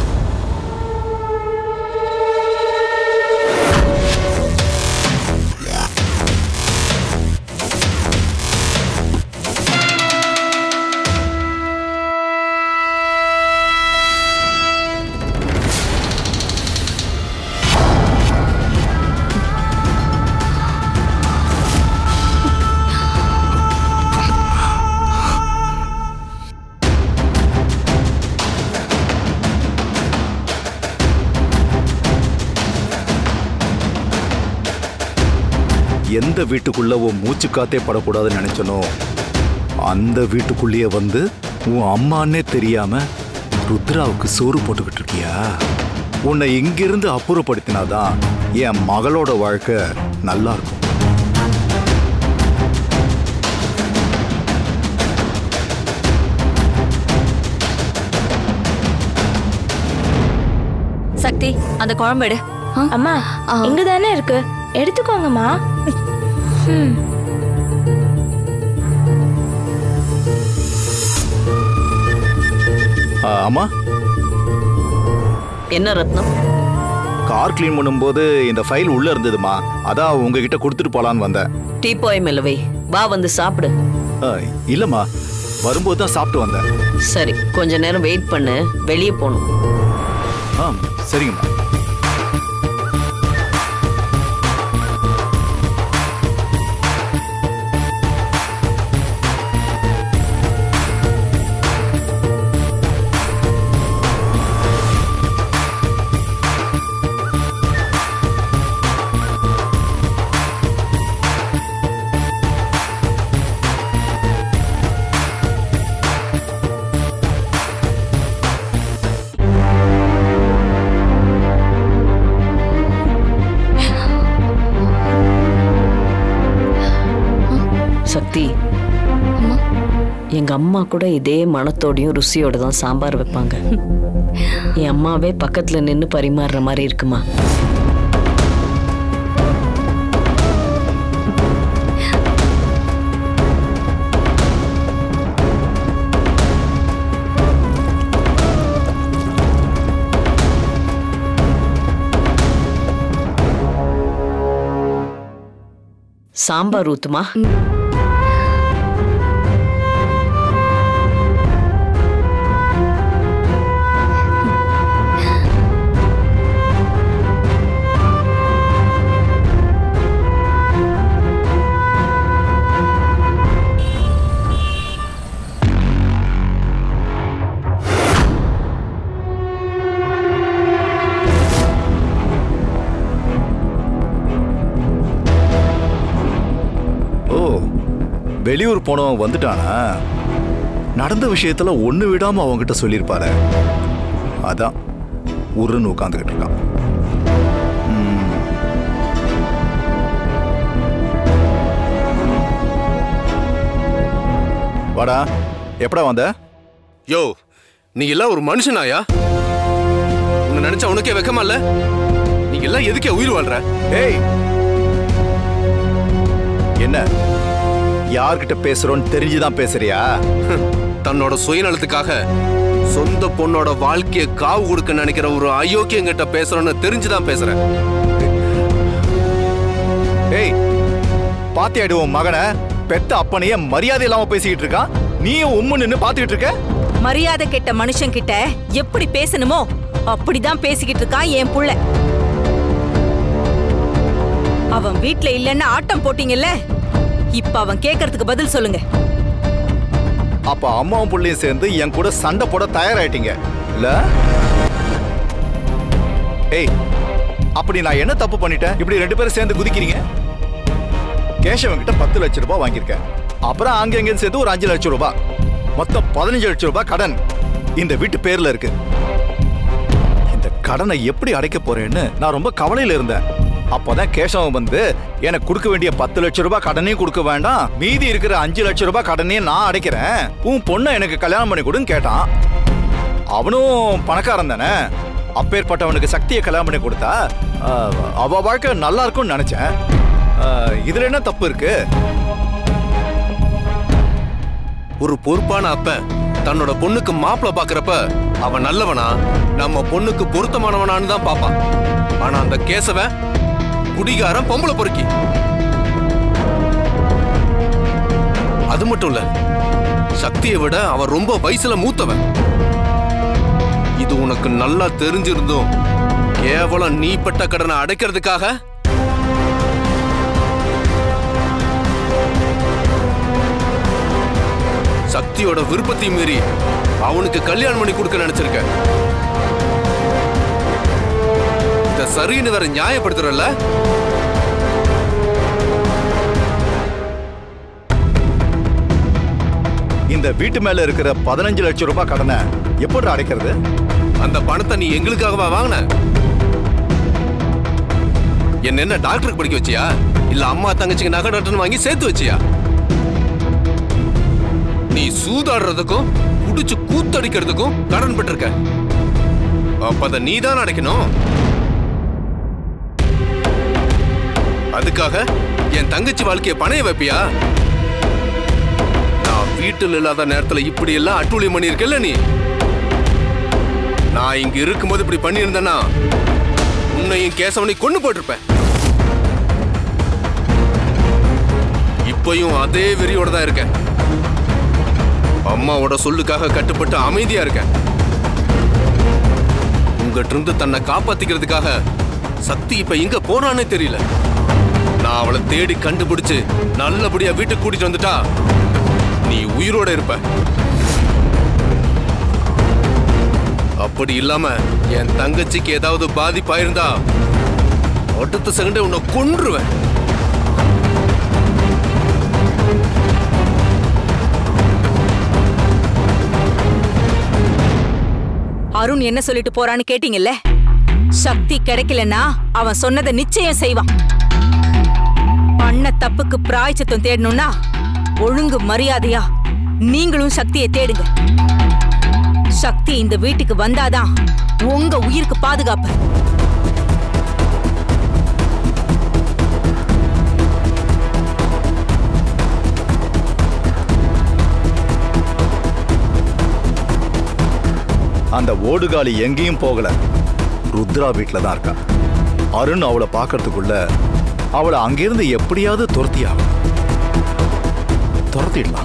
எந்த வீட்டுக்குள்ள உன் மூச்சு காத்தே படக்கூடாதுன்னு நினைச்சனோ அந்த வீட்டுக்குள்ளேயே வந்து உன் அம்மான்னே தெரியாம ருத்ராவுக்கு சோறு போட்டுக்கிட்டு இருக்கியா உன்னை இங்கிருந்து அப்புறப்படுத்தினாதான் என் மகளோட வாழ்க்கை நல்லா இருக்கும் சக்தி அந்த குழம்பு எடு அம்மா இங்க தானே இருக்கு எடுத்துக்கோங்கம்மா ம். ஆ, அம்மா என்ன ரத்னம் கார் க்ளீன் பண்ணும்போது இந்த ஃபைல் உள்ள இருந்ததுமா அதான் உங்ககிட்ட கொடுத்துட்டு போலான்னு வந்தேன் டீ பாய் மெலவை வா வந்து சாப்பிடு ஆ, இல்லம்மா வரும்போது தான் சாப்பிட்டு வந்தேன் சரி கொஞ்ச நேரம் வெயிட் பண்ணு வெளியே போகணும் ஆ சரிங்கம்மா சக்தி எங்க அம்மா கூட இதே மனத்தோடையும் ருசியோட தான் சாம்பார் வைப்பாங்க என் அம்மாவே பக்கத்துல நின்னு பரிமாறுற மாதிரி இருக்குமா சாம்பார் ஊத்துமா ஓ வெளியூர் போனவன் வந்துட்டானா நடந்த விஷயத்துல ஒண்ணு விடாம அவன்கிட்ட சொல்லியிருப்பாரு அதான் உருன்னு உட்காந்துக்கிட்டு இருக்கான் ம். வாடா எப்படா வந்த யோ நீ எல்லாம் ஒரு மனுஷனாயா உன்னை நினைச்சா உனக்கே வெக்கமா இல்ல நீங்க எல்லாம் எதுக்கே உயிர் வாழ்ற ஏய் என்ன யார்கிட்ட பேசுறோன்னு தெரிஞ்சுதான் பேசுறியா தன்னோட சுயநலத்துக்காக சொந்த பொண்ணோட வாழ்க்கைய காவு கொடுக்க நினைக்கிற ஒரு அயோக்கியங்கிட்ட பேசுறோன்னு தெரிஞ்சுதான் பேசுறேன் ஏய் பாத்தியாடி உன் மகனை பெத்த அப்பனையே மரியாதை இல்லாம பேசிக்கிட்டு இருக்கான் நீயும் உம்மு நின்னு பாத்துக்கிட்டு இருக்க மரியாதை கெட்ட மனுஷன் கிட்ட எப்படி பேசணுமோ அப்படிதான் பேசிக்கிட்டு இருக்கான் என் புள்ள அவன் வீட்ல இல்லைன்னு ஆட்டம் போட்டீங்கல்ல இப்ப அவன் கேக்குறதுக்கு பதில் சொல்லுங்க அப்ப அம்மாவும் புள்ளையும் சேர்ந்து என் கூட சண்டை போட தயாராயிட்டீங்க இல்ல ஏய் அப்படி நான் என்ன தப்பு பண்ணிட்டேன் இப்படி ரெண்டு பேரும் சேர்ந்து குதிக்கிறீங்க கேசவன் கிட்ட பத்து லட்சம் ரூபாய் வாங்கியிருக்கேன் அப்புறம் அங்க எங்க சேர்த்து ஒரு அஞ்சு லட்சம் ரூபாய் மொத்தம் பதினஞ்சு லட்சம் ரூபாய் கடன் இந்த வீட்டு பேர்ல இருக்கு இந்த கடனை எப்படி அடைக்க போறேன்னு நான் ரொம்ப கவலையில இருந்தேன் அப்போதான் கேசவன் வந்து எனக்கு கொடுக்க வேண்டிய பத்து லட்சம் ரூபாய் கடனையும் கொடுக்க வேண்டாம் மீதி இருக்கிற அஞ்சு லட்சம் ரூபாய் கடனையும் நான் அடைக்கிறேன் உன் பொண்ணை எனக்கு கல்யாணம் பண்ணி கொடுன்னு கேட்டான் அவனும் பணக்காரன் தானே அப்பேற்பட்டவனுக்கு சக்தியை கல்யாணம் பண்ணி கொடுத்தா ஆஹ், அவ வாழ்க்கை நல்லா இருக்கும்னு நினைச்சேன் ஆஹ், இதுல என்ன தப்பு இருக்கு ஒரு பொறுப்பான அப்ப தன்னோட பொண்ணுக்கு மாப்பிள்ள பாக்குறப்ப அவன் நல்லவனா நம்ம பொண்ணுக்கு பொருத்தமானவனான்னு தான் பாப்பான் ஆனா அந்த கேசவன் குடிகாரன் பொம்பளை பொறுக்கி அது மட்டும் இல்ல சக்தியை விட அவன் ரொம்ப வயசுல மூத்தவன் இது உனக்கு நல்லா தெரிஞ்சிருந்தும் கேவலம் நீ பட்ட கடனை அடைக்கிறதுக்காக சக்தியோட விருப்பத்தையும் மீறி அவனுக்கு கல்யாணம் பண்ணி கொடுக்க நினைச்சிருக்க இத சரின்னு வேற நியாயப்படுத்துறல்ல இந்த வீட்டு மேல இருக்கிற பதினஞ்சு லட்சம் ரூபாய் கடனை எப்படி அடைக்கிறது அந்த பணத்தை நீ எங்களுக்காகவா வாங்கின என்ன என்ன டாக்டருக்கு படிக்க வச்சியா இல்ல அம்மா தங்கச்சிக்கு நகை நட்டுன்னு வாங்கி சேர்த்து வச்சியா நீ சூதாடுறதுக்கும் குடிச்சு கூத்தடிக்கிறதுக்கும் கடன் பட்டிருக்க அப்ப அதை நீ தான் அடைக்கணும் அதுக்காக என் தங்கச்சி வாழ்க்கைய பணைய வைப்பியா நான் வீட்டில் இல்லாத நேரத்துல இப்படி எல்லாம் அட்டூழியம் பண்ணியிருக்கல நீ நான் இங்க இருக்கும்போது இப்படி பண்ணியிருந்தேன்னா உன்னையும் கேசவனை கொண்டு போட்டிருப்பேன் இப்பயும் அதே வெறியோட தான் இருக்கேன் அம்மாவோட சொல்லுக்காக கட்டுப்பட்டு அமைதியா இருக்கேன் உங்ககிட்ட இருந்து தன்னை காப்பாத்திக்கிறதுக்காக சக்தி இப்ப எங்க போனானே தெரியல நான் அவளை தேடி கண்டுபிடிச்சு நல்லபடியா வீட்டுக்கு கூட்டிட்டு வந்துட்டா நீ உயிரோட இருப்ப அப்படி இல்லாம என் தங்கச்சிக்கு ஏதாவது பாதிப்பாயிருந்தா அடுத்த செகண்டே உன்னை கொன்றுவேன் அருண் என்ன சொல்லிட்டு போறான்னு கேட்டீங்கல்ல சக்தி கிடைக்கலன்னா அவன் சொன்னதை நிச்சயம் செய்வான் பண்ண தப்புக்கு பிராய்ச்சித்தம் தேடணும்னா ஒழுங்கு மரியாதையா நீங்களும் சக்தியை தேடுங்க சக்தி இந்த வீட்டுக்கு வந்தாதான் உங்க உயிருக்கு பாதுகாப்பு அந்த ஓடுகாலி எங்கேயும் போகல ருத்ரா வீட்டில் தான் இருக்கா அருண் அவளை பார்க்கறதுக்குள்ள அவளை அங்கிருந்து எப்படியாவது துரத்தி ஆகும் துரத்திடலாம்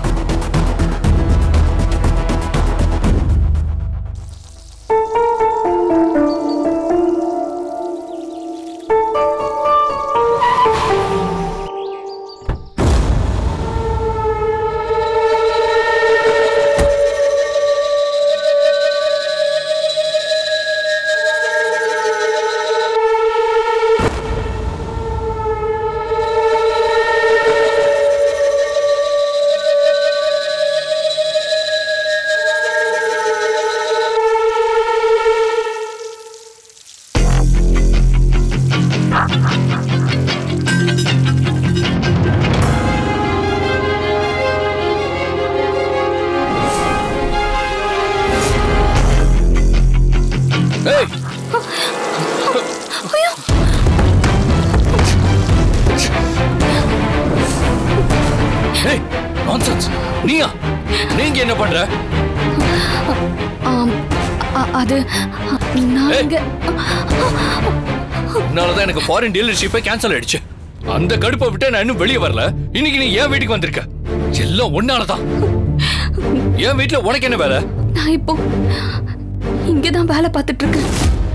ஏய் ஏய் நான்சென்ஸ் நீயா நீங்க என்ன பண்ற ஆம், அ- அது நான் இங்க உன்னாலதான் எனக்கு ஃபாரின் டீலர்ஷிப்பே கேன்சல் ஆயிடுச்சு அந்த கடுப்பை விட்டு நான் இன்னும் வெளியே வரல இன்னைக்கு நீ ஏன் வீட்டுக்கு வந்திருக்க எல்லாம் ஒன்னாலதான் என் வீட்டுல உனக்கு என்ன வேலை நான் இப்போ இங்கதான் வேலை பார்த்துட்டு இருக்கேன்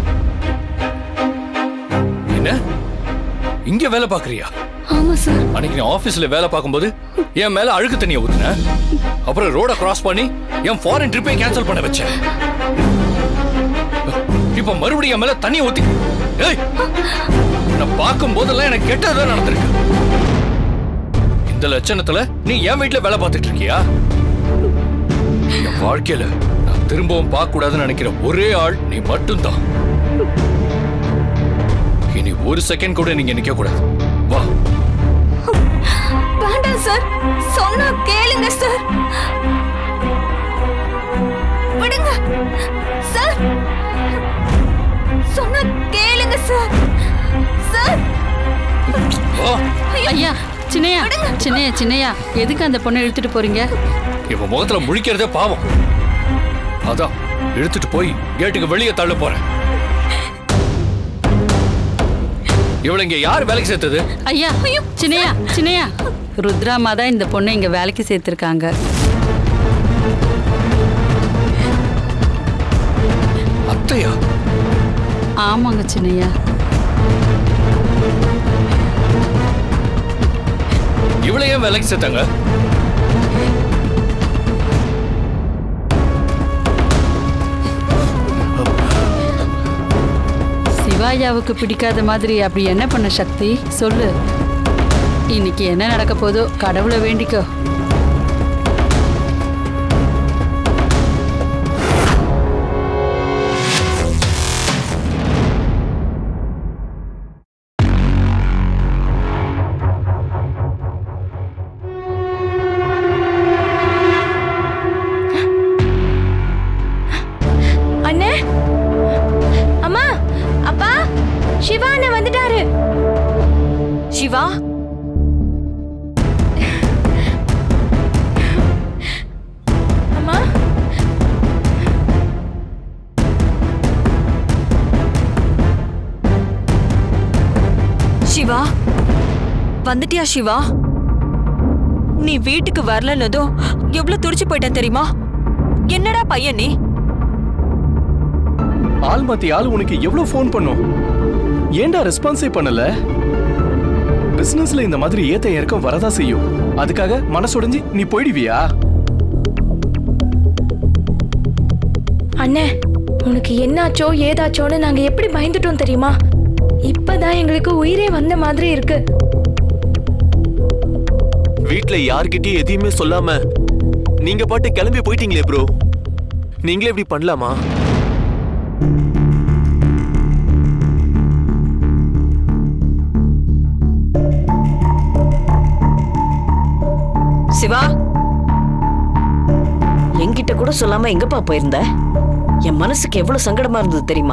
என்ன இங்க வேலை பாக்குறியா ஆமா சார் அன்னைக்கு நீ ஆபீஸ்ல வேலை பார்க்கும்போது என் மேல அழுக்கு தண்ணியை ஊத்துன அப்புறம் ரோட கிராஸ் பண்ணி என் ஃபாரின் ட்ரிப்பை கேன்சல் பண்ண வச்சேன் இப்ப மறுபடியும் என் மேல தண்ணி ஊத்தி ஏய் நான் பார்க்கும் போதெல்லாம் எனக்கு கெட்டதான் நடந்திருக்கு இந்த லட்சணத்துல நீ என் வீட்டுல வேலை பார்த்துட்டு இருக்கியா என் வாழ்க்கையில நான் திரும்பவும் பார்க்க கூடாதுன்னு நினைக்கிற ஒரே ஆள் நீ மட்டும்தான் இனி ஒரு செகண்ட் கூட நீங்க நிக்க கூடாது வா வேண்டாம் சார் சொன்னா கேளுங்க சார் விடுங்க சார் சொன்னா கேளுங்க சார் சார் ஐயா சின்னையா சின்னையா சின்னையா எதுக்கு அந்த பொண்ணை இழுத்துட்டு போறீங்க இவ முகத்துல முழிக்கிறதே பாவம் அதான் இழுத்துட்டு போய் கேட்டுக்கு வெளியே தள்ள போறேன் இவளை இங்க யார் வேலைக்கு சேர்த்தது ஐயா சின்னையா சின்னையா ருத்ராமா தான் இந்த பொண்ணை இங்க வேலைக்கு சேர்த்திருக்காங்க அத்தையா ஆமாங்க சின்னையா இவளை ஏன் வேலைக்கு சேர்த்தாங்க சிவாயாவுக்கு பிடிக்காத மாதிரி அப்படி என்ன பண்ண சக்தி சொல்லு இன்னைக்கு என்ன நடக்க போதோ கடவுளை வேண்டிக்கோ அண்ணே வந்துட்டியா சிவா நீ வீட்டுக்கு வரலன்னதும் எவ்வளவு துடிச்சு போயிட்டேன் தெரியுமா என்னடா பையன் நீ ஆள் மாத்தி ஆள் உனக்கு எவ்வளவு ஃபோன் பண்ணும் ஏன்டா ரெஸ்பான்ஸே பண்ணல பிசினஸ்ல இந்த மாதிரி ஏத்த இறக்கம் வரதா செய்யும் அதுக்காக மனசுடைஞ்சு நீ போயிடுவியா அண்ணே உனக்கு என்னாச்சோ ஏதாச்சோன்னு நாங்க எப்படி பயந்துட்டோம் தெரியுமா இப்பதான் எங்களுக்கு உயிரே வந்த மாதிரி இருக்கு வீட்ல யார்கிட்டயும் எதையுமே சொல்லாம நீங்க பாட்டு கிளம்பி போயிட்டீங்களே ப்ரோ நீங்களே இப்படி பண்ணலாமா சிவா என்கிட்ட கூட சொல்லாம எங்கப்பா போயிருந்த என் மனசுக்கு எவ்வளவு சங்கடமா இருந்தது தெரியுமா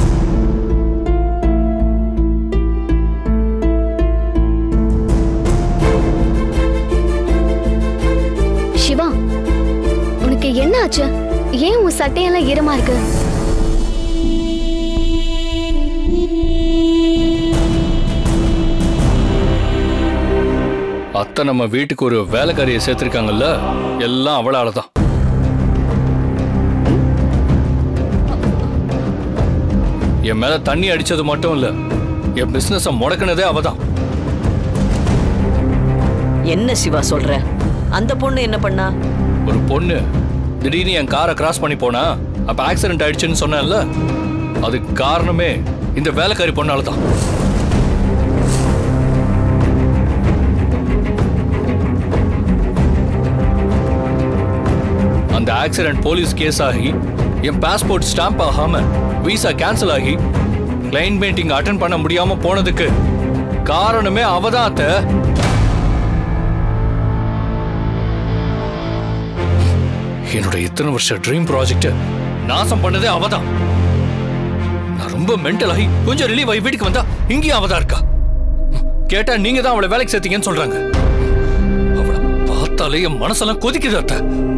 சிவா உனக்கு என்ன ஆச்சு ஏன் உன் சட்டையெல்லாம் ஈரமா இருக்கு அத்தை நம்ம வீட்டுக்கு ஒரு வேலைக்காரியை சேர்த்திருக்காங்கல்ல எல்லாம் அவளால தான் என் மேல தண்ணி அடிச்சது மட்டும் இல்ல என் பிசினஸ முடக்கினதே அவதான் என்ன சிவா சொல்ற அந்த பொண்ணு என்ன பண்ணா ஒரு பொண்ணு திடீர்னு என் காரை கிராஸ் பண்ணி போனா அப்ப ஆக்சிடென்ட் ஆயிடுச்சுன்னு சொன்னேன்ல அதுக்கு காரணமே இந்த வேலைக்காரி பொண்ணால தான் அந்த ஆக்சிடென்ட் போலீஸ் கேஸ் ஆகி என் பாஸ்போர்ட் ஸ்டாம்ப் ஆகாம விசா கேன்சல் ஆகி கிளைண்ட் மீட்டிங் அட்டன் பண்ண முடியாம போனதுக்கு காரணமே அவதான் அத்தை என்னோட இத்தனை வருஷ ட்ரீம் ப்ராஜெக்ட் நாசம் பண்ணதே அவதான் நான் ரொம்ப மென்டல் ஆகி கொஞ்சம் ரிலீவ் ஆகி வீட்டுக்கு வந்தா இங்கேயும் அவதான் இருக்கா கேட்டா நீங்க தான் அவளை வேலைக்கு சேர்த்தீங்கன்னு சொல்றாங்க அவளை பார்த்தாலே என் மனசெல்லாம் கொதிக்குது அத்தை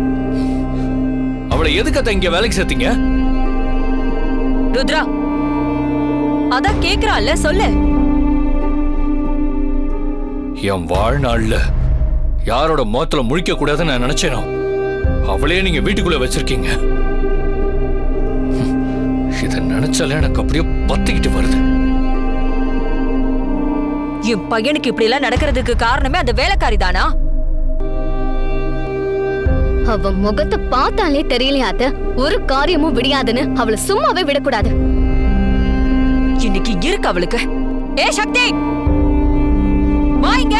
அவளை எதுக்கு அத்தை இங்க வேலைக்கு சேர்த்தீங்க ருத்ரா அதான் கேக்குறான்ல சொல்லு என் வாழ்நாள்ல யாரோட முகத்துல முழிக்க கூடாதுன்னு நான் நினைச்சேனோ அவளே நீங்க வீட்டுக்குள்ள வச்சிருக்கீங்க ஹம், இத நினைச்சாலே எனக்கு அப்படியே பத்திக்கிட்டு வருது என் பையனுக்கு இப்படி எல்லாம் நடக்கிறதுக்கு காரணமே அந்த வேலைக்காரி தானா அவ முகத்தை பார்த்தாலே தெரியலையாத்த ஒரு காரியமும் விடியாதுன்னு அவளை சும்மாவே விடக்கூடாது இன்னைக்கு இருக்கு அவளுக்கு ஏ சக்தி வா இங்க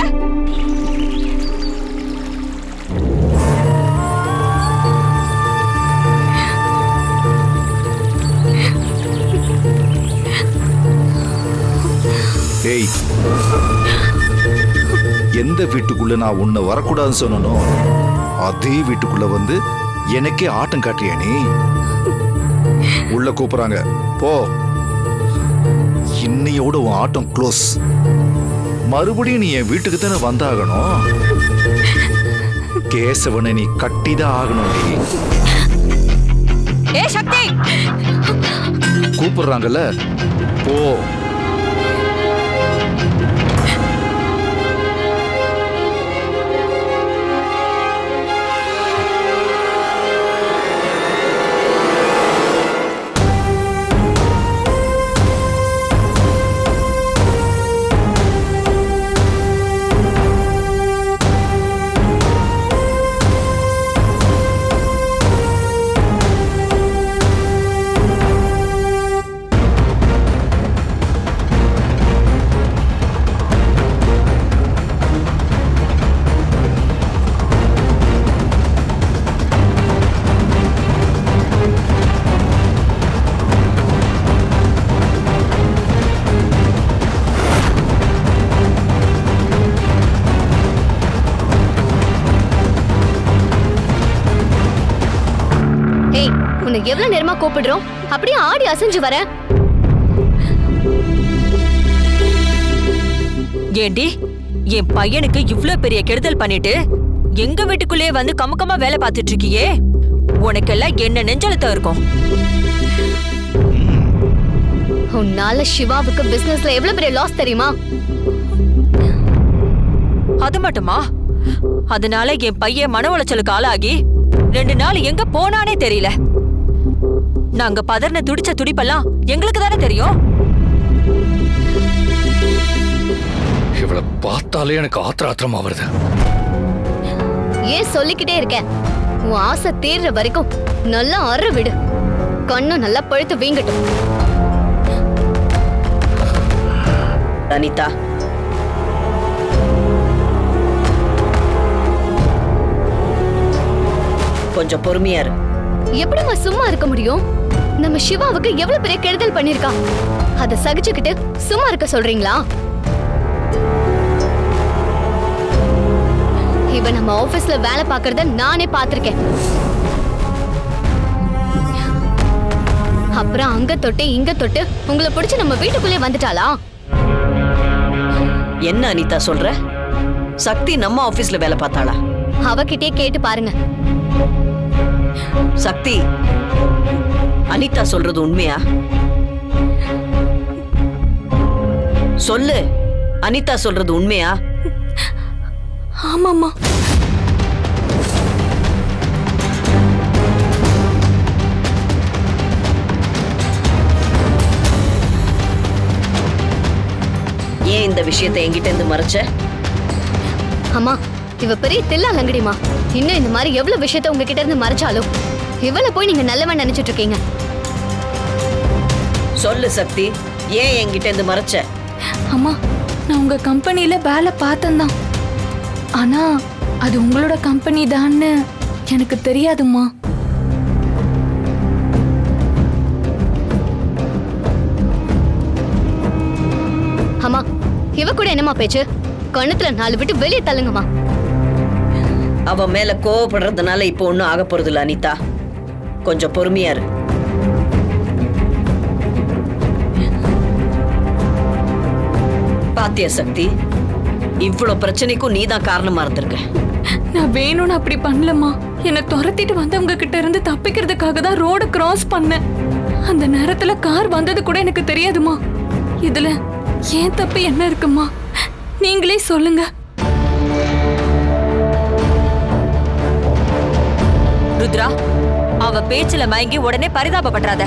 ஏய் எந்த வீட்டுக்குள்ள நான் உன்னை வரக்கூடாதுன்னு சொன்னனோ அதே வீட்டுக்குள்ள வந்து எனக்கே ஆட்டம் காட்டுறியா நீ உள்ள கூப்பிடுறாங்க போ இன்னையோட உன் ஆட்டம் க்ளோஸ் மறுபடியும் நீ என் வீட்டுக்கு தானே வந்தாகணும் கேசவனை நீ கட்டிதான் ஆகணும் நீ ஏ சக்தி கூப்பிடுறாங்கல்ல போ ஏய் உன்னை எவ்வளவு நேரமா கூப்பிடுறோம் அப்படியே ஆடி அசைஞ்சு வர ஏண்டி என் பையனுக்கு இவ்ளோ பெரிய கெடுதல் பண்ணிட்டு எங்க வீட்டுக்குள்ளேயே வந்து கமக்கமா வேலை பார்த்துட்டு இருக்கியே உனக்கெல்லாம் என்ன நெஞ்சழுத்தம் இருக்கும் உன்னால சிவாவுக்கு பிசினஸ்ல எவ்வளவு பெரிய லாஸ் தெரியுமா அது மட்டுமா அதனால என் பையன் மன உளைச்சலுக்கு ஆளாகி ரெண்டு நாள் எங்க போனானே தெரியல நாங்க பதர்ன துடிச்ச துடிப்பெல்லாம் எங்களுக்கு தானே தெரியும் இவளை பார்த்தாலே எனக்கு ஆத்திர ஆத்திரமா வருது ஏன் சொல்லிக்கிட்டே இருக்க உன் ஆசை தீர்ற வரைக்கும் நல்லா அற விடு கண்ணும் நல்லா பழுத்து வீங்கட்டும் அனிதா கொஞ்சம் பொறுமையா இரு எப்படிம்மா சும்மா இருக்க முடியும் நம்ம சிவாவுக்கு எவ்வளவு பெரிய கெடுதல் பண்ணிருக்கா அத சகிச்சுக்கிட்டு சும்மா இருக்க சொல்றீங்களா இவ நம்ம ஆபீஸ்ல வேலை பார்க்கறத நானே பார்த்திருக்கேன் அப்புறம் அங்க தொட்டு இங்க தொட்டு உங்களை பிடிச்சு நம்ம வீட்டுக்குள்ளே வந்துட்டாளா என்ன அனிதா சொல்ற சக்தி நம்ம ஆபீஸ்ல வேலை பார்த்தாளா அவகிட்டே கேட்டு பாருங்க சக்தி அனிதா சொல்றது உண்மையா சொல்லு அனிதா சொல்றது உண்மையா ஆமாம்மா ஏன் இந்த விஷயத்தை என்கிட்ட இருந்து மறைச்ச அம்மா இவ பெரிய தில்லா லங்கடிமா இன்னும் இந்த மாதிரி எவ்வளவு விஷயத்த உங்ககிட்ட இருந்து மறைச்சாலும் இவள போய் நீங்க நல்லவன் நினைச்சிட்டு இருக்கீங்க சொல்லு சக்தி ஏன் என்கிட்ட இருந்து மறைச்ச அம்மா நான் உங்க கம்பெனில வேலை பார்த்தேன்தான் ஆனா அது உங்களோட கம்பெனி தான்னு எனக்கு தெரியாதும்மா அம்மா இவ கூட என்னம்மா பேச்சு கணத்துல நாலு விட்டு வெளியே தள்ளுங்கம்மா அவ மேல கோவப்படுறதுனால இப்போ ஒன்றும் ஆக போறது இல்ல அனிதா கொஞ்சம் பொறுமையா இரு பாத்தியா சக்தி இவ்வளவு பிரச்சனைக்கும் நீ தான் காரணமா இருந்திருக்க நான் வேணும்னு அப்படி பண்ணலம்மா என்னை துரத்திட்டு வந்தவங்க கிட்ட இருந்து தப்பிக்கிறதுக்காக தான் ரோட கிராஸ் பண்ணேன் அந்த நேரத்துல கார் வந்தது கூட எனக்கு தெரியாதுமா இதுல ஏன் தப்பு என்ன இருக்குமா நீங்களே சொல்லுங்க ருத்ரா அவ பேச்சுல மயங்கி உடனே பரிதாபப்படுறாத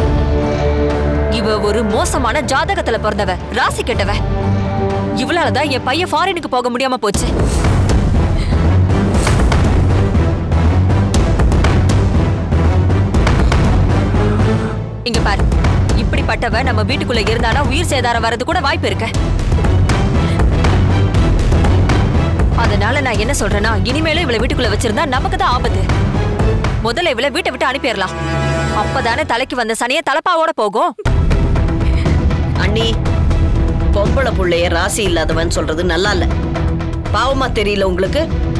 இவ ஒரு மோசமான ஜாதகத்துல பிறந்தவ ராசி கெட்டவ இவளாலதான் என் பையன் ஃபாரினுக்கு போக முடியாம போச்சு இங்க பாரு இப்படிப்பட்டவ நம்ம வீட்டுக்குள்ள இருந்தானா உயிர் சேதாரம் வர்றது கூட வாய்ப்பு இருக்கு அதனால நான் என்ன சொல்றேன்னா இனிமேலும் இவளை வீட்டுக்குள்ள வச்சிருந்தா நமக்கு தான் ஆபத்து முதல்ல இவளை வீட்டை விட்டு அனுப்பிடலாம் அப்பதானே தலைக்கு வந்த சனிய தலப்பாவோட போகும் அண்ணி பொம்பளை புள்ளைய ராசி இல்லாதவன் சொல்றது நல்லா இல்ல பாவமா தெரியல உங்களுக்கு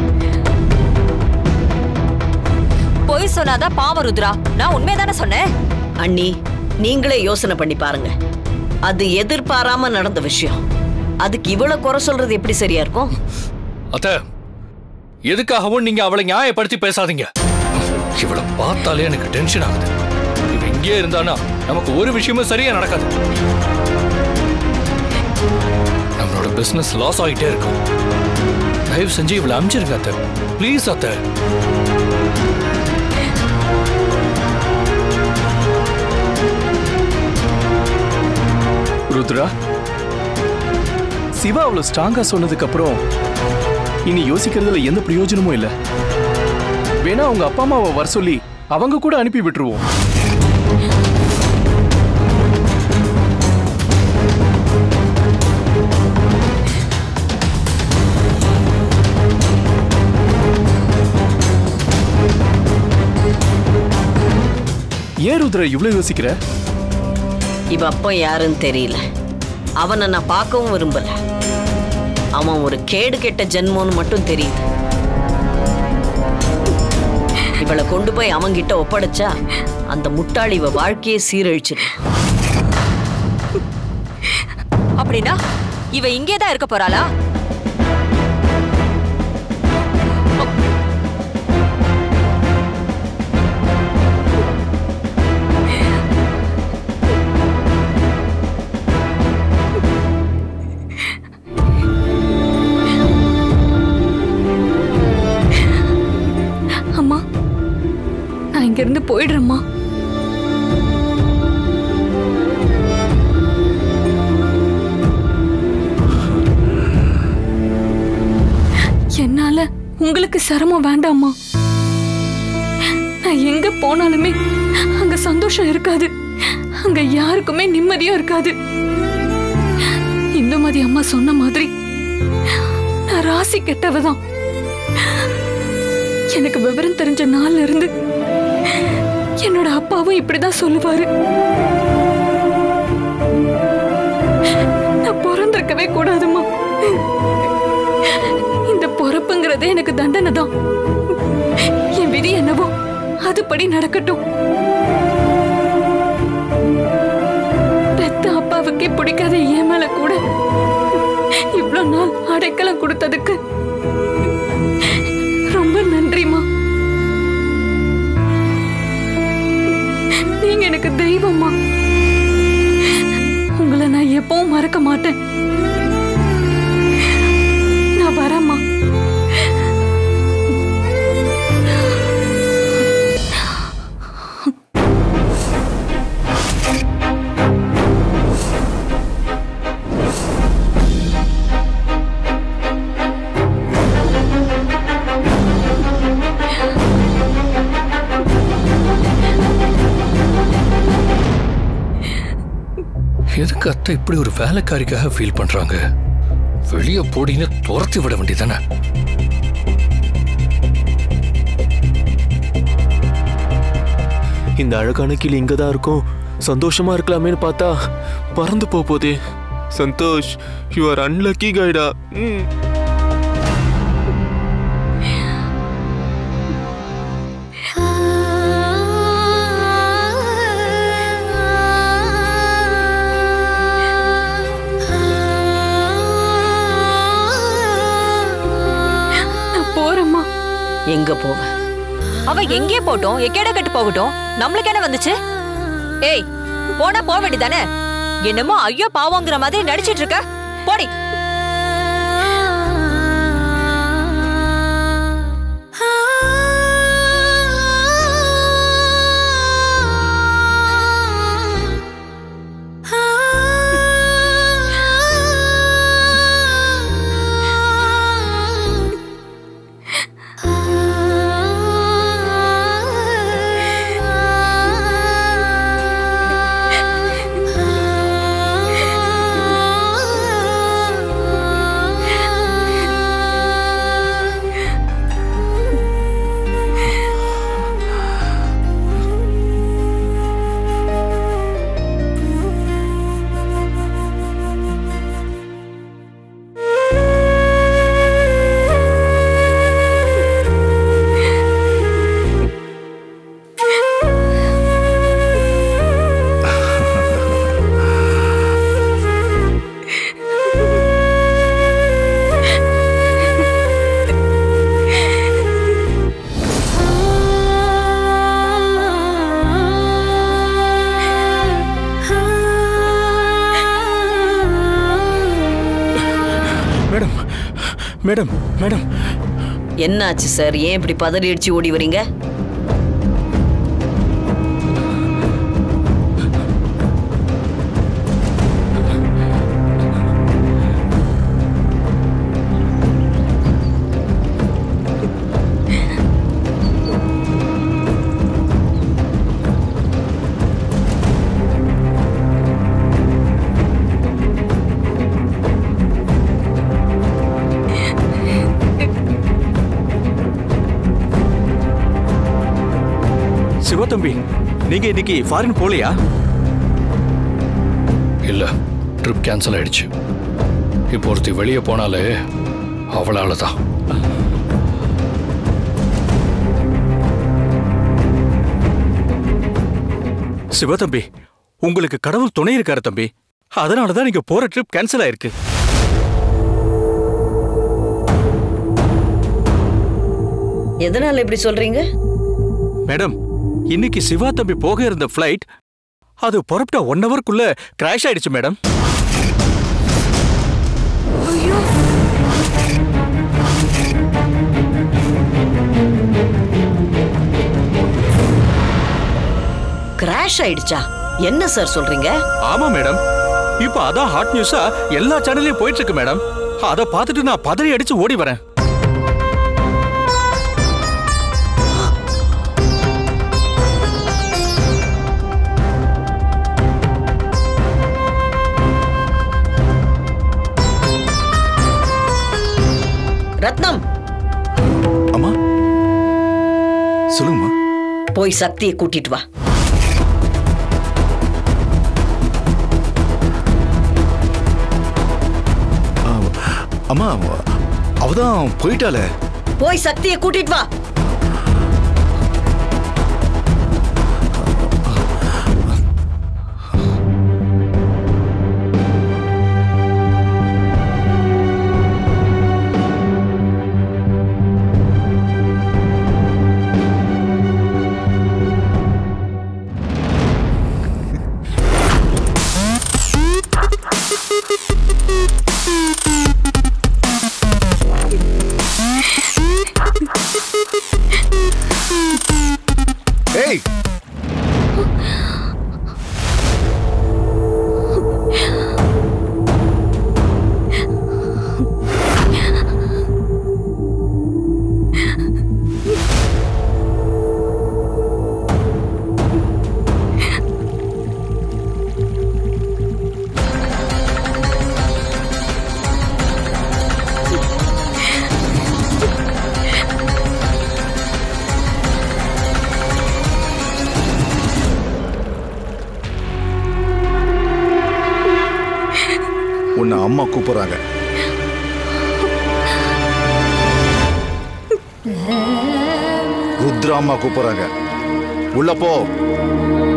பொய் சொன்னாதான் பாவம் ருத்ரா நான் உண்மைதானே சொன்னேன் அண்ணி நீங்களே யோசனை பண்ணி பாருங்க அது எதிர்பாராம நடந்த விஷயம் அதுக்கு இவ்வளவு குறை சொல்றது எப்படி சரியா இருக்கும் அத்த எதுக்காகவும் நீங்க அவளை நியாயப்படுத்தி பேசாதீங்க இவளை பார்த்தாலே எனக்கு டென்ஷன் ஆகுது இவ இங்கே இருந்தானா நமக்கு ஒரு விஷயமும் சரியா நடக்காது நம்மளோட பிசினஸ் லாஸ் ஆகிட்டே இருக்கும் தயவு செஞ்சு இவளை அமிச்சிருங்க அத்தை ப்ளீஸ் அத்தை ருத்ரா சிவா அவ்வளவு ஸ்ட்ராங்கா சொன்னதுக்கு அப்புறம் இனி யோசிக்கிறதுல எந்த பிரயோஜனமும் இல்ல வேணா அவங்க அப்பா அம்மாவை வர சொல்லி அவங்க கூட அனுப்பி விட்டுருவோம் ஏன் ருத்ரா இவ்வளவு யோசிக்கிற இவ அப்பா யாருன்னு தெரியல அவனை நான் பார்க்கவும் விரும்பல அவன் ஒரு கேடு கெட்ட ஜென்மோன்னு மட்டும் தெரியுது இவளை கொண்டு போய் அவன்கிட்ட ஒப்படைச்சா அந்த முட்டாளி இவ வாழ்க்கையே சீரழிச்சிடும் அப்படின்னா இவ இங்கே தான் இருக்க போறாளா போயிடுறேம்மா என்னால உங்களுக்கு சிரமம் வேண்டாமா நான் எங்க போனாலுமே அங்க சந்தோஷம் இருக்காது அங்க யாருக்குமே நிம்மதியும் இருக்காது இந்துமதி அம்மா சொன்ன மாதிரி நான் ராசி கெட்டவதான் எனக்கு விவரம் தெரிஞ்ச நாள்ல இருந்து என்னோட அப்பாவும் இப்படிதான் சொல்லுவாரு நான் பிறந்திருக்கவே கூடாதுமா இந்த பொறப்புங்கிறதே எனக்கு தண்டனை தான் என் விதி என்னவோ அதுபடி நடக்கட்டும் பெத்த அப்பாவுக்கே பிடிக்காத என் மேல கூட இவ்வளவு நாள் அடைக்கலம் கொடுத்ததுக்கு ரொம்ப நன்றிமா நீங்க எனக்கு தெய்வம்மா உங்களை நான் எப்பவும் மறக்க மாட்டேன் நான் வரேம்மா எதுக்கு அத்தை இப்படி ஒரு வேலைக்காரிக்காக ஃபீல் பண்றாங்க வெளியே போடின்னு துரத்தி விட வேண்டியதானே இந்த அழகான கிளி இங்க தான் இருக்கும் சந்தோஷமா இருக்கலாமேன்னு பார்த்தா பறந்து போக போதே சந்தோஷ் யூ ஆர் அன்லக்கி கைடா ம் நான் போறேம்மா எங்க போவ அவ எங்கே போட்டோம் எக்கேட கட்டு போகட்டும் நம்மளுக்கு என்ன வந்துச்சு ஏய் போனா போக வேண்டியதானே என்னமோ ஐயோ பாவங்கிற மாதிரி நடிச்சிட்டு இருக்க போடி மேடம் மேடம் மேடம் என்னாச்சு சார் ஏன் இப்படி பதறி அடிச்சு ஓடி வரீங்க சிவத்தம்பி நீங்க இன்னைக்கு ஃபாரின் போலையா இல்ல ட்ரிப் கேன்சல் ஆயிடுச்சு இப்போ ஒருத்தி வெளியே போனாலே அவளால தான் சிவத்தம்பி உங்களுக்கு கடவுள் துணை இருக்காரு தம்பி அதனால தான் நீங்க போற ட்ரிப் கேன்சல் ஆயிருக்கு எதனால இப்படி சொல்றீங்க மேடம் இன்னைக்கு சிவா தம்பி போக இருந்த ஃப்ளைட் அது புறப்பட்ட ஒன் ஹவர்க்குள்ள கிராஷ் ஆயிடுச்சு மேடம் கிராஷ் ஆயிடுச்சா என்ன சார் சொல்றீங்க ஆமா மேடம் இப்போ அதான் ஹாட் நியூஸா எல்லா சேனல்லையும் போயிட்டு இருக்கு மேடம் அதை பார்த்துட்டு நான் பதறி அடிச்சு ஓடி வரேன் ரத்னம் அம்மா சொல்லுங்கம்மா போய் சக்தியை கூட்டிட்டு வா அம்மா அவதான் போயிட்டாளே போய் சக்தியை கூட்டிட்டு வா ஏய் உன்னை அம்மா கூப்பிடுறாங்க ருத்ரா அம்மா கூப்பிடுறாங்க உள்ள போ